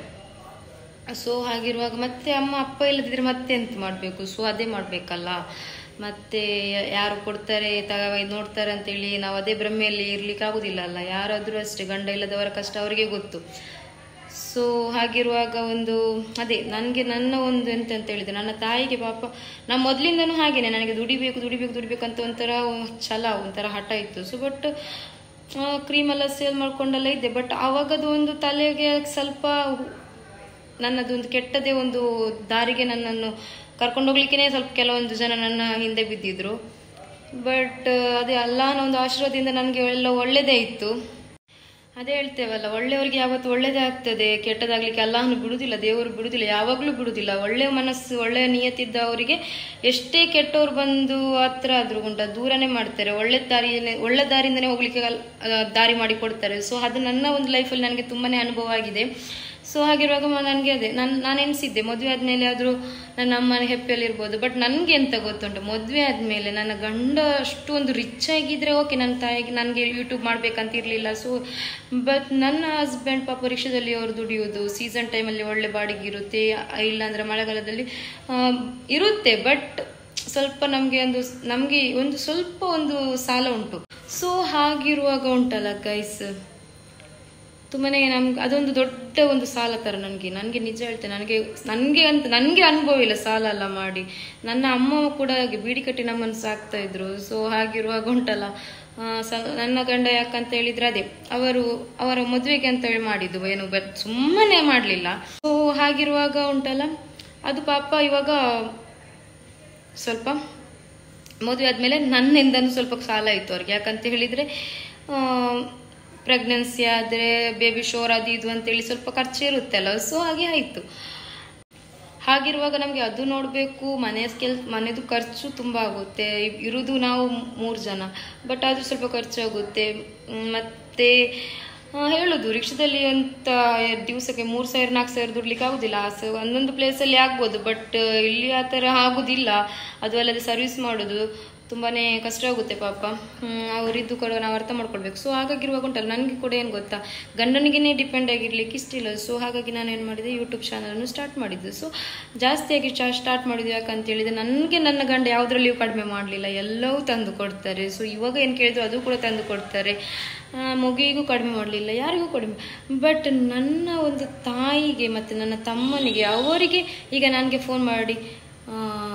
ಸೊ ಹಾಗಿರುವಾಗ ಮತ್ತೆ ಅಮ್ಮ ಅಪ್ಪ ಇಲ್ಲದಿದ್ರೆ ಮತ್ತೆ ಎಂತ ಮಾಡಬೇಕು ಸೊ ಅದೇ ಮಾಡಬೇಕಲ್ಲ ಮತ್ತೆ ಯಾರು ಕೊಡ್ತಾರೆ ತ ನೋಡ್ತಾರೆ ಅಂತೇಳಿ ನಾವು ಅದೇ ಭ್ರಮೆಯಲ್ಲಿ ಇರ್ಲಿಕ್ಕೆ ಆಗುದಿಲ್ಲ ಅಲ್ಲ ಯಾರಾದರೂ ಅಷ್ಟೇ ಗಂಡ ಇಲ್ಲದವರ ಕಷ್ಟ ಅವರಿಗೆ ಗೊತ್ತು ಸೊ ಹಾಗಿರುವಾಗ ಒಂದು ಅದೇ ನನಗೆ ನನ್ನ ಒಂದು ಎಂತ ಅಂತ ಹೇಳಿದ್ರೆ ನನ್ನ ತಾಯಿಗೆ ಪಾಪ ನಾನು ಮೊದಲಿಂದನೂ ಹಾಗೇನೆ ನನಗೆ ದುಡಿಬೇಕು ದುಡಿಬೇಕು ದುಡಿಬೇಕು ಅಂತ ಒಂಥರ ಛಲ ಒಂಥರ ಹಠ ಇತ್ತು ಸೊ ಬಟ್ ಕ್ರೀಮ್ ಎಲ್ಲ ಸೇಲ್ ಮಾಡ್ಕೊಂಡೆಲ್ಲ ಇದ್ದೆ ಬಟ್ ಆವಾಗದು ಒಂದು ತಲೆಗೆ ಸ್ವಲ್ಪ ನನ್ನದೊಂದು ಕೆಟ್ಟದೇ ಒಂದು ದಾರಿಗೆ ನನ್ನನ್ನು ಕರ್ಕೊಂಡು ಹೋಗ್ಲಿಕ್ಕೆ ಸ್ವಲ್ಪ ಕೆಲವೊಂದು ಜನ ನನ್ನ ಹಿಂದೆ ಬಿದ್ದಿದ್ರು ಬಟ್ ಅದೇ ಅಲ್ಲಾನ ಒಂದು ಆಶೀರ್ವಾದದಿಂದ ನನಗೆ ಎಲ್ಲ ಒಳ್ಳೆಯದೇ ಇತ್ತು ಅದೇ ಹೇಳ್ತೇವಲ್ಲ ಒಳ್ಳೆಯವರಿಗೆ ಯಾವತ್ತು ಒಳ್ಳೇದೇ ಆಗ್ತದೆ ಕೆಟ್ಟದಾಗ್ಲಿಕ್ಕೆ ಅಲ್ಲಾಹನು ಬಿಡುದಿಲ್ಲ ದೇವರು ಬಿಡುದಿಲ್ಲ ಯಾವಾಗಲೂ ಬಿಡುದಿಲ್ಲ ಒಳ್ಳೆಯ ಮನಸ್ಸು ಒಳ್ಳೆಯ ನಿಯತ್ತಿದ್ದ ಅವರಿಗೆ ಎಷ್ಟೇ ಕೆಟ್ಟವ್ರು ಬಂದು ಹತ್ರ ಆದ್ರೂ ಉಂಟ ದೂರನೇ ಮಾಡ್ತಾರೆ ಒಳ್ಳೆ ದಾರಿ ಒಳ್ಳೆ ದಾರಿಯಿಂದನೇ ಹೋಗ್ಲಿಕ್ಕೆ ಅಲ್- ಆ, ದಾರಿ ಮಾಡಿ ಕೊಡ್ತಾರೆ ಸೊ ಅದು ನನ್ನ ಒಂದು ಲೈಫಲ್ಲಿ ನನಗೆ ತುಂಬಾನೇ ಅನುಭವ ಆಗಿದೆ ಸೊ ಹಾಗಿರುವಾಗ ನನಗೆ ಅದೇ ನಾನು ನಾನು ಎನಿಸಿದ್ದೆ ಮದುವೆ ಆದಮೇಲೆ ಆದರೂ ನನ್ನ ಅಮ್ಮನ ಹೆಪ್ಪೆಯಲ್ಲಿರ್ಬೋದು ಬಟ್ ನನಗೆ ಎಂತ ಗೊತ್ತುಂಟು ಮದುವೆ ಆದಮೇಲೆ ನನ್ನ ಗಂಡ ಅಷ್ಟು ಒಂದು ರಿಚ್ ಆಗಿದ್ರೆ ಓಕೆ ನನ್ನ ತಾಯಿಗೆ ನನಗೆ ಯೂಟ್ಯೂಬ್ ಮಾಡ್ಬೇಕಂತ ಇರಲಿಲ್ಲ ಸೊ ಬಟ್ ನನ್ನ ಹಸ್ಬೆಂಡ್ ಪಾಪ ರಿಕ್ಷಾದಲ್ಲಿ ಅವ್ರು ದುಡಿಯೋದು ಸೀಸನ್ ಟೈಮಲ್ಲಿ ಒಳ್ಳೆ ಬಾಡಿಗೆ ಇರುತ್ತೆ ಇಲ್ಲಾಂದ್ರೆ ಮಳೆಗಾಲದಲ್ಲಿ ಆ, ಇರುತ್ತೆ ಬಟ್ ಸ್ವಲ್ಪ ನಮಗೆ ಒಂದು ನಮಗೆ ಒಂದು ಸ್ವಲ್ಪ ಒಂದು ಸಾಲ ಉಂಟು ಸೊ ಹಾಗಿರುವಾಗ ಉಂಟಲ್ಲ ಗೈಸ್ ತುಂಬಾ ನಮ್ಗೆ ಅದೊಂದು ದೊಡ್ಡ ಒಂದು ಸಾಲ ಥರ ನನಗೆ ನನಗೆ ನಿಜ ಹೇಳ್ತೇನೆ ನನಗೆ ನನಗೆ ಅಂತ ನನಗೆ ಅನುಭವ ಇಲ್ಲ ಸಾಲ ಎಲ್ಲ ಮಾಡಿ ನನ್ನ ಅಮ್ಮ ಕೂಡ ಹಾಗೆ ಬೀಡಿ ಕಟ್ಟಿ ನಮ್ಮನ್ನು ಸಾಕ್ತಾ ಇದ್ರು ಸೊ ಹಾಗಿರುವಾಗ ಉಂಟಲ್ಲ ಆ, ಸ- ನನ್ನ ಗಂಡ ಯಾಕಂತ ಹೇಳಿದ್ರೆ ಅದೇ ಅವರು ಅವರ ಮದುವೆಗೆ ಅಂತ ಹೇಳಿ ಮಾಡಿದ್ದು ಏನು ಬಟ್ ಸುಮ್ಮನೆ ಮಾಡಲಿಲ್ಲ ಸೊ ಹಾಗಿರುವಾಗ ಉಂಟಲ್ಲ ಅದು ಪಾಪ ಇವಾಗ ಸ್ವಲ್ಪ ಮದುವೆ ಆದಮೇಲೆ ನನ್ನಿಂದನೂ ಸ್ವಲ್ಪ ಸಾಲ ಇತ್ತು ಅವ್ರಿಗೆ ಯಾಕಂತ ಹೇಳಿದರೆ ಪ್ರೆಗ್ನೆನ್ಸಿ ಆದರೆ ಬೇಬಿ ಶೋರ್ ಅದು ಇದು ಅಂತೇಳಿ ಸ್ವಲ್ಪ ಖರ್ಚು ಇರುತ್ತಲ್ಲ ಸೊ ಹಾಗೆ ಆಯಿತು ಹಾಗಿರುವಾಗ ನಮಗೆ ಅದು ನೋಡಬೇಕು ಮನೆ ಕೆಲ್ ಮನೆದು ಖರ್ಚು ತುಂಬ ಆಗುತ್ತೆ ಇರುವುದು ನಾವು ಮೂರು ಜನ ಬಟ್ ಅದು ಸ್ವಲ್ಪ ಖರ್ಚಾಗುತ್ತೆ ಮ್, ಮತ್ತೆ ಆ, ಹೇಳುದು ರಿಕ್ಷಾದಲ್ಲಿ ಅಂತ ದಿವಸಕ್ಕೆ ಮೂರು ಸಾವಿರ ನಾಲ್ಕು ಸಾವಿರ ದುಡ್ಲಿಕ್ಕೆ ಆಗುದಿಲ್ಲ ಸೊ ಒಂದೊಂದು ಪ್ಲೇಸಲ್ಲಿ ಆಗ್ಬೋದು ಬಟ್ ಇಲ್ಲಿ ಆ ಥರ ಆಗುದಿಲ್ಲ ಅದು ಅಲ್ಲದೆ ಸರ್ವಿಸ್ ಮಾಡೋದು ತುಂಬಾನೇ ಕಷ್ಟ ಆಗುತ್ತೆ ಪಾಪ ಹ್ಮ್, ಅವರಿದ್ದು ಕೂಡ ನಾವು ಅರ್ಥ ಮಾಡ್ಕೊಳ್ಬೇಕು ಸೊ ಹಾಗಾಗಿರುವಾಗ ಉಂಟಲ್ಲ ನನಗೆ ಕೂಡ ಏನು ಗೊತ್ತಾ ಗಂಡನಿಗೆ ಡಿಪೆಂಡ್ ಆಗಿರ್ಲಿಕ್ಕೆ ಇಷ್ಟಿಲ್ಲ ಸೊ ಹಾಗಾಗಿ ನಾನು ಏನು ಮಾಡಿದೆ ಯೂಟ್ಯೂಬ್ ಚಾನಲನ್ನು ಸ್ಟಾರ್ಟ್ ಮಾಡಿದ್ದು ಸೊ ಜಾಸ್ತಿಯಾಗಿ ಸ್ಟಾರ್ಟ್ ಮಾಡಿದ್ದು ಯಾಕಂತ ಹೇಳಿದ್ರೆ ನನಗೆ ನನ್ನ ಗಂಡ ಯಾವುದ್ರಲ್ಲಿಯೂ ಕಡಿಮೆ ಮಾಡಲಿಲ್ಲ ಎಲ್ಲವೂ ತಂದು ಕೊಡ್ತಾರೆ ಸೊ ಇವಾಗ ಏನು ಕೇಳಿದ್ರು ಅದು ಕೂಡ ತಂದು ಕೊಡ್ತಾರೆ ಆ, ಮಗುವಿಗೂ ಕಡಿಮೆ ಮಾಡಲಿಲ್ಲ ಯಾರಿಗೂ ಕಡಿಮೆ ಬಟ್ ನನ್ನ ಒಂದು ತಾಯಿಗೆ ಮತ್ತು ನನ್ನ ತಮ್ಮನಿಗೆ ಅವರಿಗೆ ಈಗ ನನಗೆ ಫೋನ್ ಮಾಡಿ ಆ,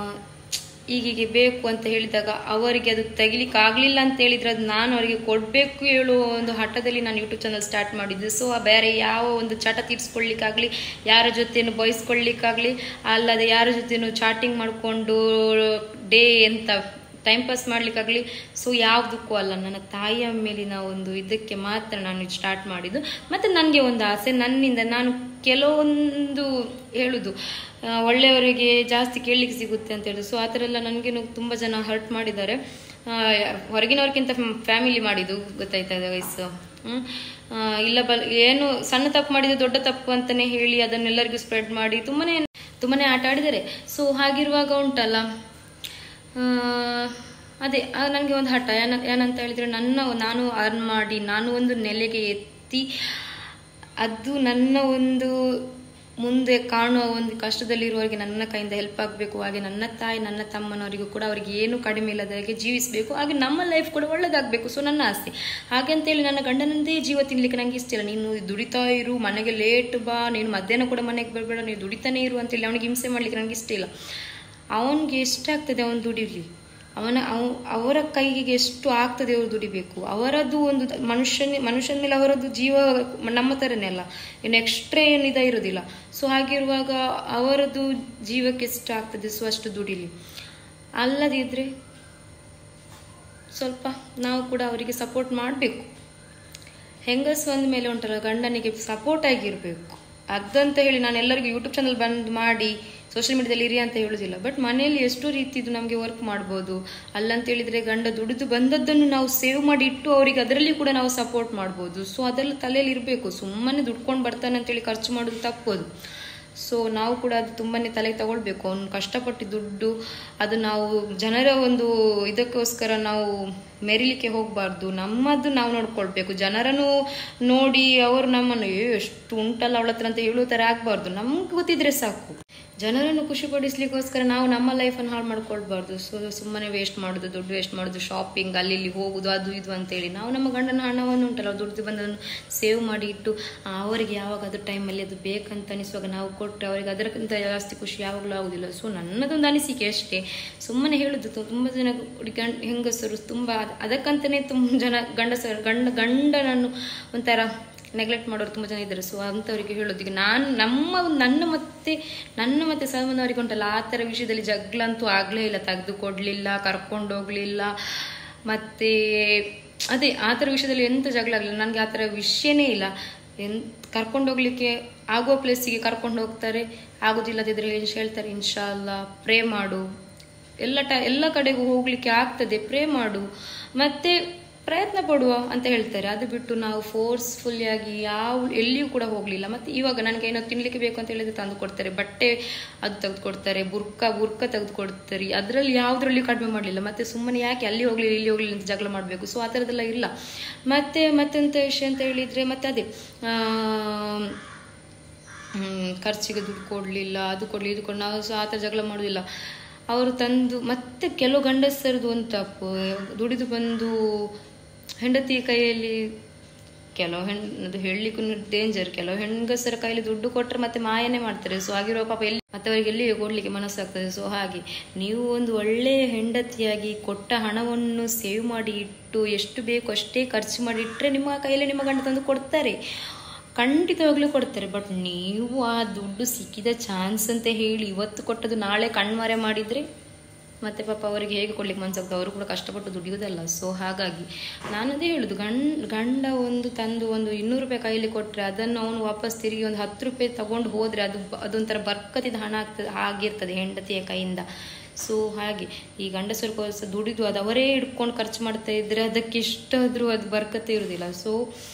ಈಗೀಗೆ ಬೇಕು ಅಂತ ಹೇಳಿದಾಗ ಅವರಿಗೆ ಅದು ತೆಗಿಲಿಕ್ಕೆ ಆಗಲಿಲ್ಲ ಅಂತ ಹೇಳಿದ್ರೆ ಅದು ನಾನು ಅವರಿಗೆ ಕೊಡಬೇಕು ಹೇಳುವ ಒಂದು ಹಠದಲ್ಲಿ ನಾನು ಯೂಟ್ಯೂಬ್ ಚಾನಲ್ ಸ್ಟಾರ್ಟ್ ಮಾಡಿದ್ದು ಸೊ ಬೇರೆ ಯಾವ ಒಂದು ಚಟ ತೀರಿಸ್ಕೊಳ್ಳಿಕ್ಕಾಗಲಿ ಯಾರ ಜೊತೆನೂ ಬಯಸ್ಕೊಳ್ಳಿಕ್ಕಾಗಲಿ ಅಲ್ಲದೆ ಯಾರ ಜೊತೆನೂ ಚಾಟಿಂಗ್ ಮಾಡಿಕೊಂಡು ಡೇ ಎಂತ ಟೈಮ್ ಪಾಸ್ ಮಾಡ್ಲಿಕ್ಕಾಗಲಿ ಸೊ ಯಾವುದಕ್ಕೂ ಅಲ್ಲ ನನ್ನ ತಾಯಿಯ ಮೇಲಿನ ಒಂದು ಇದಕ್ಕೆ ಮಾತ್ರ ನಾನು ಸ್ಟಾರ್ಟ್ ಮಾಡಿದ್ದು ಮತ್ತು ನನಗೆ ಒಂದು ಆಸೆ ನನ್ನಿಂದ ನಾನು ಕೆಲವೊಂದು ಹೇಳುದು ಆ, ಒಳ್ಳೆಯವರಿಗೆ ಜಾಸ್ತಿ ಕೇಳಲಿಕ್ಕೆ ಸಿಗುತ್ತೆ ಅಂತ ಹೇಳಿದ್ರು ಸೊ ಆ ಥರ ಎಲ್ಲ ನನಗೇನು ತುಂಬ ಜನ ಹರ್ಟ್ ಮಾಡಿದ್ದಾರೆ ಆ, ಹೊರಗಿನವ್ರಿಗಿಂತ ಫ್ಯಾಮಿಲಿ ಮಾಡಿದ್ದು ಗೊತ್ತಾಯ್ತಾ ವಯಸ್ಸು ಹ್ಮ್ ಆ, ಇಲ್ಲ ಬಲ್ ಏನು ಸಣ್ಣ ತಪ್ಪು ಮಾಡಿದ ದೊಡ್ಡ ತಪ್ಪು ಅಂತಾನೆ ಹೇಳಿ ಅದನ್ನೆಲ್ಲರಿಗೂ ಸ್ಪ್ರೆಡ್ ಮಾಡಿ ತುಂಬಾನೇ ತುಂಬಾನೇ ಆಟ ಆಡಿದ್ದಾರೆ ಸೊ ಹಾಗಿರುವಾಗ ಉಂಟಲ್ಲ ಆ, ಅದೇ ನನಗೆ ಒಂದು ಹಠ ಏನ ಏನಂತ ಹೇಳಿದ್ರೆ ನನ್ನ ನಾನು ಅರ್ನ್ ಮಾಡಿ ನಾನು ಒಂದು ನೆಲೆಗೆ ಎತ್ತಿ ಅದು ನನ್ನ ಒಂದು ಮುಂದೆ ಕಾಣುವ ಒಂದು ಕಷ್ಟದಲ್ಲಿರುವವರಿಗೆ ನನ್ನ ಕೈಯಿಂದ ಹೆಲ್ಪ್ ಆಗಬೇಕು ಹಾಗೆ ನನ್ನ ತಾಯಿ ನನ್ನ ತಮ್ಮನವರಿಗೂ ಕೂಡ ಅವರಿಗೆ ಏನು ಕಡಿಮೆ ಇಲ್ಲದ ಹಾಗೆ ಜೀವಿಸಬೇಕು ಹಾಗೆ ನಮ್ಮ ಲೈಫ್ ಕೂಡ ಒಳ್ಳೇದಾಗಬೇಕು ಸೊ ನನ್ನ ಆಸೆ ಹಾಗೆ ಅಂತೇಳಿ ನನ್ನ ಗಂಡನಂದೇ ಜೀವ ತಿನ್ಲಿಕ್ಕೆ ನಂಗೆ ಇಷ್ಟ ಇಲ್ಲ ನೀನು ದುಡಿತಾ ಇರು ಮನೆಗೆ ಲೇಟ್ ಬಾ ನೀನು ಮಧ್ಯಾಹ್ನ ಕೂಡ ಮನೆಗೆ ಬರಬೇಡ ನೀವು ದುಡಿತಾನೆ ಇರು ಅಂತೇಳಿ ಅವನಿಗೆ ಹಿಂಸೆ ಮಾಡ್ಲಿಕ್ಕೆ ನನಗೆ ಇಷ್ಟ ಇಲ್ಲ ಅವನಿಗೆ ಎಷ್ಟಾಗ್ತದೆ ಅವನು ದುಡಿಲಿ ಅವನ ಅವ್ ಅವರ ಕೈಗೆ ಎಷ್ಟು ಆಗ್ತದೆ ಅವರು ದುಡಿಬೇಕು ಅವರದ್ದು ಒಂದು ಮನುಷ್ಯನ ಮನುಷ್ಯನ ಮೇಲೆ ಅವರದ್ದು ಜೀವ ನಮ್ಮ ಥರನೇ ಅಲ್ಲ ಏನು ಎಕ್ಸ್ಟ್ರಾ ಏನು ಇದ ಇರೋದಿಲ್ಲ ಸೊ ಹಾಗಿರುವಾಗ ಅವರದ್ದು ಜೀವಕ್ಕೆ ಎಷ್ಟು ಆಗ್ತದೆ ಸೊ ಅಷ್ಟು ದುಡಿಲಿ ಅಲ್ಲದಿದ್ರೆ ಸ್ವಲ್ಪ ನಾವು ಕೂಡ ಅವರಿಗೆ ಸಪೋರ್ಟ್ ಮಾಡಬೇಕು ಹೆಂಗಸು ಅಂದ ಮೇಲೆ ಉಂಟಲ್ಲ ಗಂಡನಿಗೆ ಸಪೋರ್ಟ್ ಆಗಿರಬೇಕು ಅದಂತ ಹೇಳಿ ನಾನು ಎಲ್ಲರಿಗೂ ಯೂಟ್ಯೂಬ್ ಚಾನಲ್ ಬಂದ್ ಮಾಡಿ ಸೋಷಿಯಲ್ ಮೀಡಿಯಾದಲ್ಲಿ ಇರಿ ಅಂತ ಹೇಳೋದಿಲ್ಲ ಬಟ್ ಮನೆಯಲ್ಲಿ ಎಷ್ಟು ರೀತಿದು ನಮಗೆ ವರ್ಕ್ ಮಾಡ್ಬೋದು ಅಲ್ಲಂತ ಹೇಳಿದ್ರೆ ಗಂಡ ದುಡಿದು ಬಂದದ್ದನ್ನು ನಾವು ಸೇವ್ ಮಾಡಿ ಇಟ್ಟು ಅವರಿಗೆ ಅದರಲ್ಲಿ ಕೂಡ ನಾವು ಸಪೋರ್ಟ್ ಮಾಡ್ಬೋದು ಸೊ ಅದೆಲ್ಲ ತಲೆಯಲ್ಲಿ ಇರಬೇಕು ಸುಮ್ಮನೆ ದುಡ್ಕೊಂಡು ಬರ್ತಾನೆ ಅಂತೇಳಿ ಖರ್ಚು ಮಾಡೋದು ತಪ್ಪೋದು ಸೊ ನಾವು ಕೂಡ ಅದು ತುಂಬಾನೇ ತಲೆಗೆ ತಗೊಳ್ಬೇಕು ಅವ್ನು ಕಷ್ಟಪಟ್ಟು ದುಡ್ಡು ಅದು ನಾವು ಜನರ ಒಂದು ಇದಕ್ಕೋಸ್ಕರ ನಾವು ಮೆರಿಲಿಕ್ಕೆ ಹೋಗಬಾರ್ದು ನಮ್ಮದು ನಾವು ನೋಡ್ಕೊಳ್ಬೇಕು ಜನರನ್ನು ನೋಡಿ ಅವರು ನಮ್ಮನ್ನು "ಏ, ಎಷ್ಟು ಉಂಟಲ್ಲ ಅವಳ ಹತ್ರ ಅಂತ ಹೇಳೋ ಥರ ಆಗಬಾರ್ದು ನಮ್ಗೆ ಗೊತ್ತಿದ್ರೆ ಸಾಕು ಜನರನ್ನು ಖುಷಿಪಡಿಸ್ಲಿಕ್ಕೋಸ್ಕರ ನಾವು ನಮ್ಮ ಲೈಫನ್ನು ಹಾಳು ಮಾಡ್ಕೊಳ್ಬಾರ್ದು ಸೊ ಸುಮ್ಮನೆ ವೇಸ್ಟ್ ಮಾಡೋದು ದುಡ್ಡು ವೇಸ್ಟ್ ಮಾಡೋದು ಶಾಪಿಂಗ್ ಅಲ್ಲಿ ಇಲ್ಲಿ ಹೋಗುದು ಅದು ಇದು ಅಂತೇಳಿ ನಾವು ನಮ್ಮ ಗಂಡನ ಹಣವನ್ನು ಉಂಟಲ್ಲ ದುಡ್ದು ಬಂದನ್ನು ಸೇವ್ ಮಾಡಿ ಇಟ್ಟು ಆ, ಅವರಿಗೆ ಯಾವಾಗ ಅದು ಟೈಮಲ್ಲಿ ಅದು ಬೇಕಂತ ಅನಿಸುವಾಗ ನಾವು ಕೊಟ್ಟರೆ ಅವರಿಗೆ ಅದಕ್ಕಿಂತ ಜಾಸ್ತಿ ಖುಷಿ ಯಾವಾಗಲೂ ಆಗೋದಿಲ್ಲ ಸೊ ನನ್ನದೊಂದು ಅನಿಸಿಕೆ ಅಷ್ಟೇ ಸುಮ್ಮನೆ ಹೇಳುದು ತು- ತುಂಬ ಜನ ಗಂಡ ಹೆಂಗಸರು ತುಂಬ ಅದ್- ಅದಕ್ಕಂತಲೇ ತುಂಬ ಜನ ಗಂಡಸರು ಗಂಡ ಗಂಡನನ್ನು ಒಂಥರ ನೆಗ್ಲೆಕ್ಟ್ ಮಾಡೋರು ತುಂಬ ಜನ ಇದ್ದಾರೆ ಸೊ ಅಂಥವರಿಗೆ ಹೇಳೋದು ಈಗ ನಾನು ನಮ್ಮ ಒಂದು- ನನ್ನ ಮತ್ತೆ ನನ್ನ ಮತ್ತೆ ಸಲ್ಮಾನ್ ಅವರಿಗೆ ಉಂಟಲ್ಲ ಆ ಥರ ವಿಷಯದಲ್ಲಿ ಜಗಳ ಅಂತೂ ಆಗಲೇ ಇಲ್ಲ ತೆಗೆದು ಕೊಡಲಿಲ್ಲ ಕರ್ಕೊಂಡು ಹೋಗಲಿಲ್ಲ ಮತ್ತೆ ಅದೇ ಆ ಥರ ವಿಷಯದಲ್ಲಿ ಎಂತ ಜಗಳ ಆಗಲಿಲ್ಲ ನನಗೆ ಆ ಥರ ವಿಷಯನೇ ಇಲ್ಲ ಎನ್ ಕರ್ಕೊಂಡು ಹೋಗ್ಲಿಕ್ಕೆ ಆಗೋ ಪ್ಲೇಸಿಗೆ ಕರ್ಕೊಂಡು ಹೋಗ್ತಾರೆ ಆಗೋದಿಲ್ಲದಿದ್ರೆ ಹೇಳ್ತಾರೆ ಇನ್ಶಾಲ್ಲ ಪ್ರೇ ಮಾಡು ಎಲ್ಲ ಟ ಎಲ್ಲ ಕಡೆಗೂ ಹೋಗ್ಲಿಕ್ಕೆ ಆಗ್ತದೆ ಪ್ರೇ ಮಾಡು ಮತ್ತೆ ಪ್ರಯತ್ನ ಪಡುವ ಅಂತ ಹೇಳ್ತಾರೆ ಅದು ಬಿಟ್ಟು ನಾವು ಫೋರ್ಸ್ಫುಲ್ಲಿ ಆಗಿ ಯಾವ ಎಲ್ಲಿಯೂ ಕೂಡ ಹೋಗಲಿಲ್ಲ ಮತ್ತೆ ಇವಾಗ ನನಗೆ ಏನೋ ತಿನ್ಲಿಕ್ಕೆ ಬೇಕು ಅಂತ ಹೇಳಿದ್ರೆ ತಂದು ಕೊಡ್ತಾರೆ ಬಟ್ಟೆ ಅದು ತೆಗೆದು ಕೊಡ್ತಾರೆ ಬುರ್ಕ ಬುರ್ಕ ತೆಗೆದು ಕೊಡ್ತಾರೆ ಅದರಲ್ಲಿ ಯಾವುದ್ರಲ್ಲಿ ಕಡಿಮೆ ಮಾಡಲಿಲ್ಲ ಮತ್ತೆ ಸುಮ್ಮನೆ ಯಾಕೆ ಅಲ್ಲಿ ಹೋಗ್ಲಿ ಇಲ್ಲಿ ಹೋಗ್ಲಿ ಅಂತ ಜಗಳ ಮಾಡಬೇಕು ಸೊ ಆ ಥರದ್ದೆಲ್ಲ ಇಲ್ಲ ಮತ್ತೆ ಮತ್ತೆಂತ ವಿಷಯ ಅಂತ ಹೇಳಿದ್ರೆ ಮತ್ತೆ ಅದೇ ಆ, ಹ್ಮ್, ಖರ್ಚಿಗೆ ದುಡ್ಡು ಕೊಡಲಿಲ್ಲ ಅದು ಕೊಡಲಿ ಇದು ಕೊಡಿ ನಾವು ಸಹ ಆ ಥರ ಜಗಳ ಮಾಡೋದಿಲ್ಲ ಅವರು ತಂದು ಮತ್ತೆ ಕೆಲವು ಗಂಡಸರದು ಒಂದು ತಪ್ಪು ದುಡಿದು ಬಂದು ಹೆಂಡತಿ ಕೈಯಲ್ಲಿ ಕೆಲವು ಹೆಣ್ಣು ಅದು ಹೇಳಲಿಕ್ಕೂ ಡೇಂಜರ್ ಕೆಲವು ಹೆಂಗಸರ ಕೈಲಿ ದುಡ್ಡು ಕೊಟ್ಟರೆ ಮತ್ತೆ ಮಾಯನೇ ಮಾಡ್ತಾರೆ ಸೊ ಆಗಿರೋ ಪಾಪ ಎಲ್ಲಿ ಮತ್ತೆ ಅವರಿಗೆ ಎಲ್ಲಿ ಕೊಡ್ಲಿಕ್ಕೆ ಮನಸ್ಸಾಗ್ತದೆ ಸೊ ಹಾಗೆ ನೀವು ಒಂದು ಒಳ್ಳೆಯ ಹೆಂಡತಿಯಾಗಿ ಕೊಟ್ಟ ಹಣವನ್ನು ಸೇವ್ ಮಾಡಿ ಇಟ್ಟು ಎಷ್ಟು ಬೇಕು ಅಷ್ಟೇ ಖರ್ಚು ಮಾಡಿ ಇಟ್ಟರೆ ನಿಮ್ಮ ಕೈಯಲ್ಲಿ ನಿಮ್ಮ ಗಂಡ ತಂದು ಕೊಡ್ತಾರೆ ಖಂಡಿತವಾಗ್ಲೂ ಕೊಡ್ತಾರೆ ಬಟ್ ನೀವು ಆ ದುಡ್ಡು ಸಿಕ್ಕಿದ ಚಾನ್ಸ್ ಅಂತ ಹೇಳಿ ಇವತ್ತು ಕೊಟ್ಟದ್ದು ನಾಳೆ ಕಣ್ಮರೆ ಮಾಡಿದರೆ ಮತ್ತೆ ಪಾಪ ಅವರಿಗೆ ಹೇಗೆ ಕೊಡ್ಲಿಕ್ಕೆ ಮನ್ಸಾಗ್ತದೆ ಅವರು ಕೂಡ ಕಷ್ಟಪಟ್ಟು ದುಡಿಯೋದಲ್ಲ ಸೊ ಹಾಗಾಗಿ ನಾನದೇ ಹೇಳುದು ಗಂಡ ಗಂಡ ಒಂದು ತಂದು ಒಂದು ಇನ್ನೂರು ರೂಪಾಯಿ ಕೈಯಲ್ಲಿ ಕೊಟ್ಟರೆ ಅದನ್ನು ಅವನು ವಾಪಸ್ ತಿರುಗಿ ಒಂದು ಹತ್ತು ರೂಪಾಯಿ ತಗೊಂಡು ಹೋದರೆ ಅದು ಬ- ಅದೊಂಥರ ಬರ್ಕತಿದ ಹಣ ಆಗ್ತದೆ ಆಗಿರ್ತದೆ ಹೆಂಡತಿಯ ಕೈಯಿಂದ ಸೊ ಹಾಗೆ ಈ ಗಂಡಸರು ಕೋಸ ದುಡಿದು ಅದು ಅವರೇ ಹಿಡ್ಕೊಂಡು ಖರ್ಚು ಮಾಡ್ತಾ ಇದ್ರೆ ಅದಕ್ಕೆ ಎಷ್ಟಾದರೂ ಅದು ಬರ್ಕತೆ ಇರೋದಿಲ್ಲ ಸೊ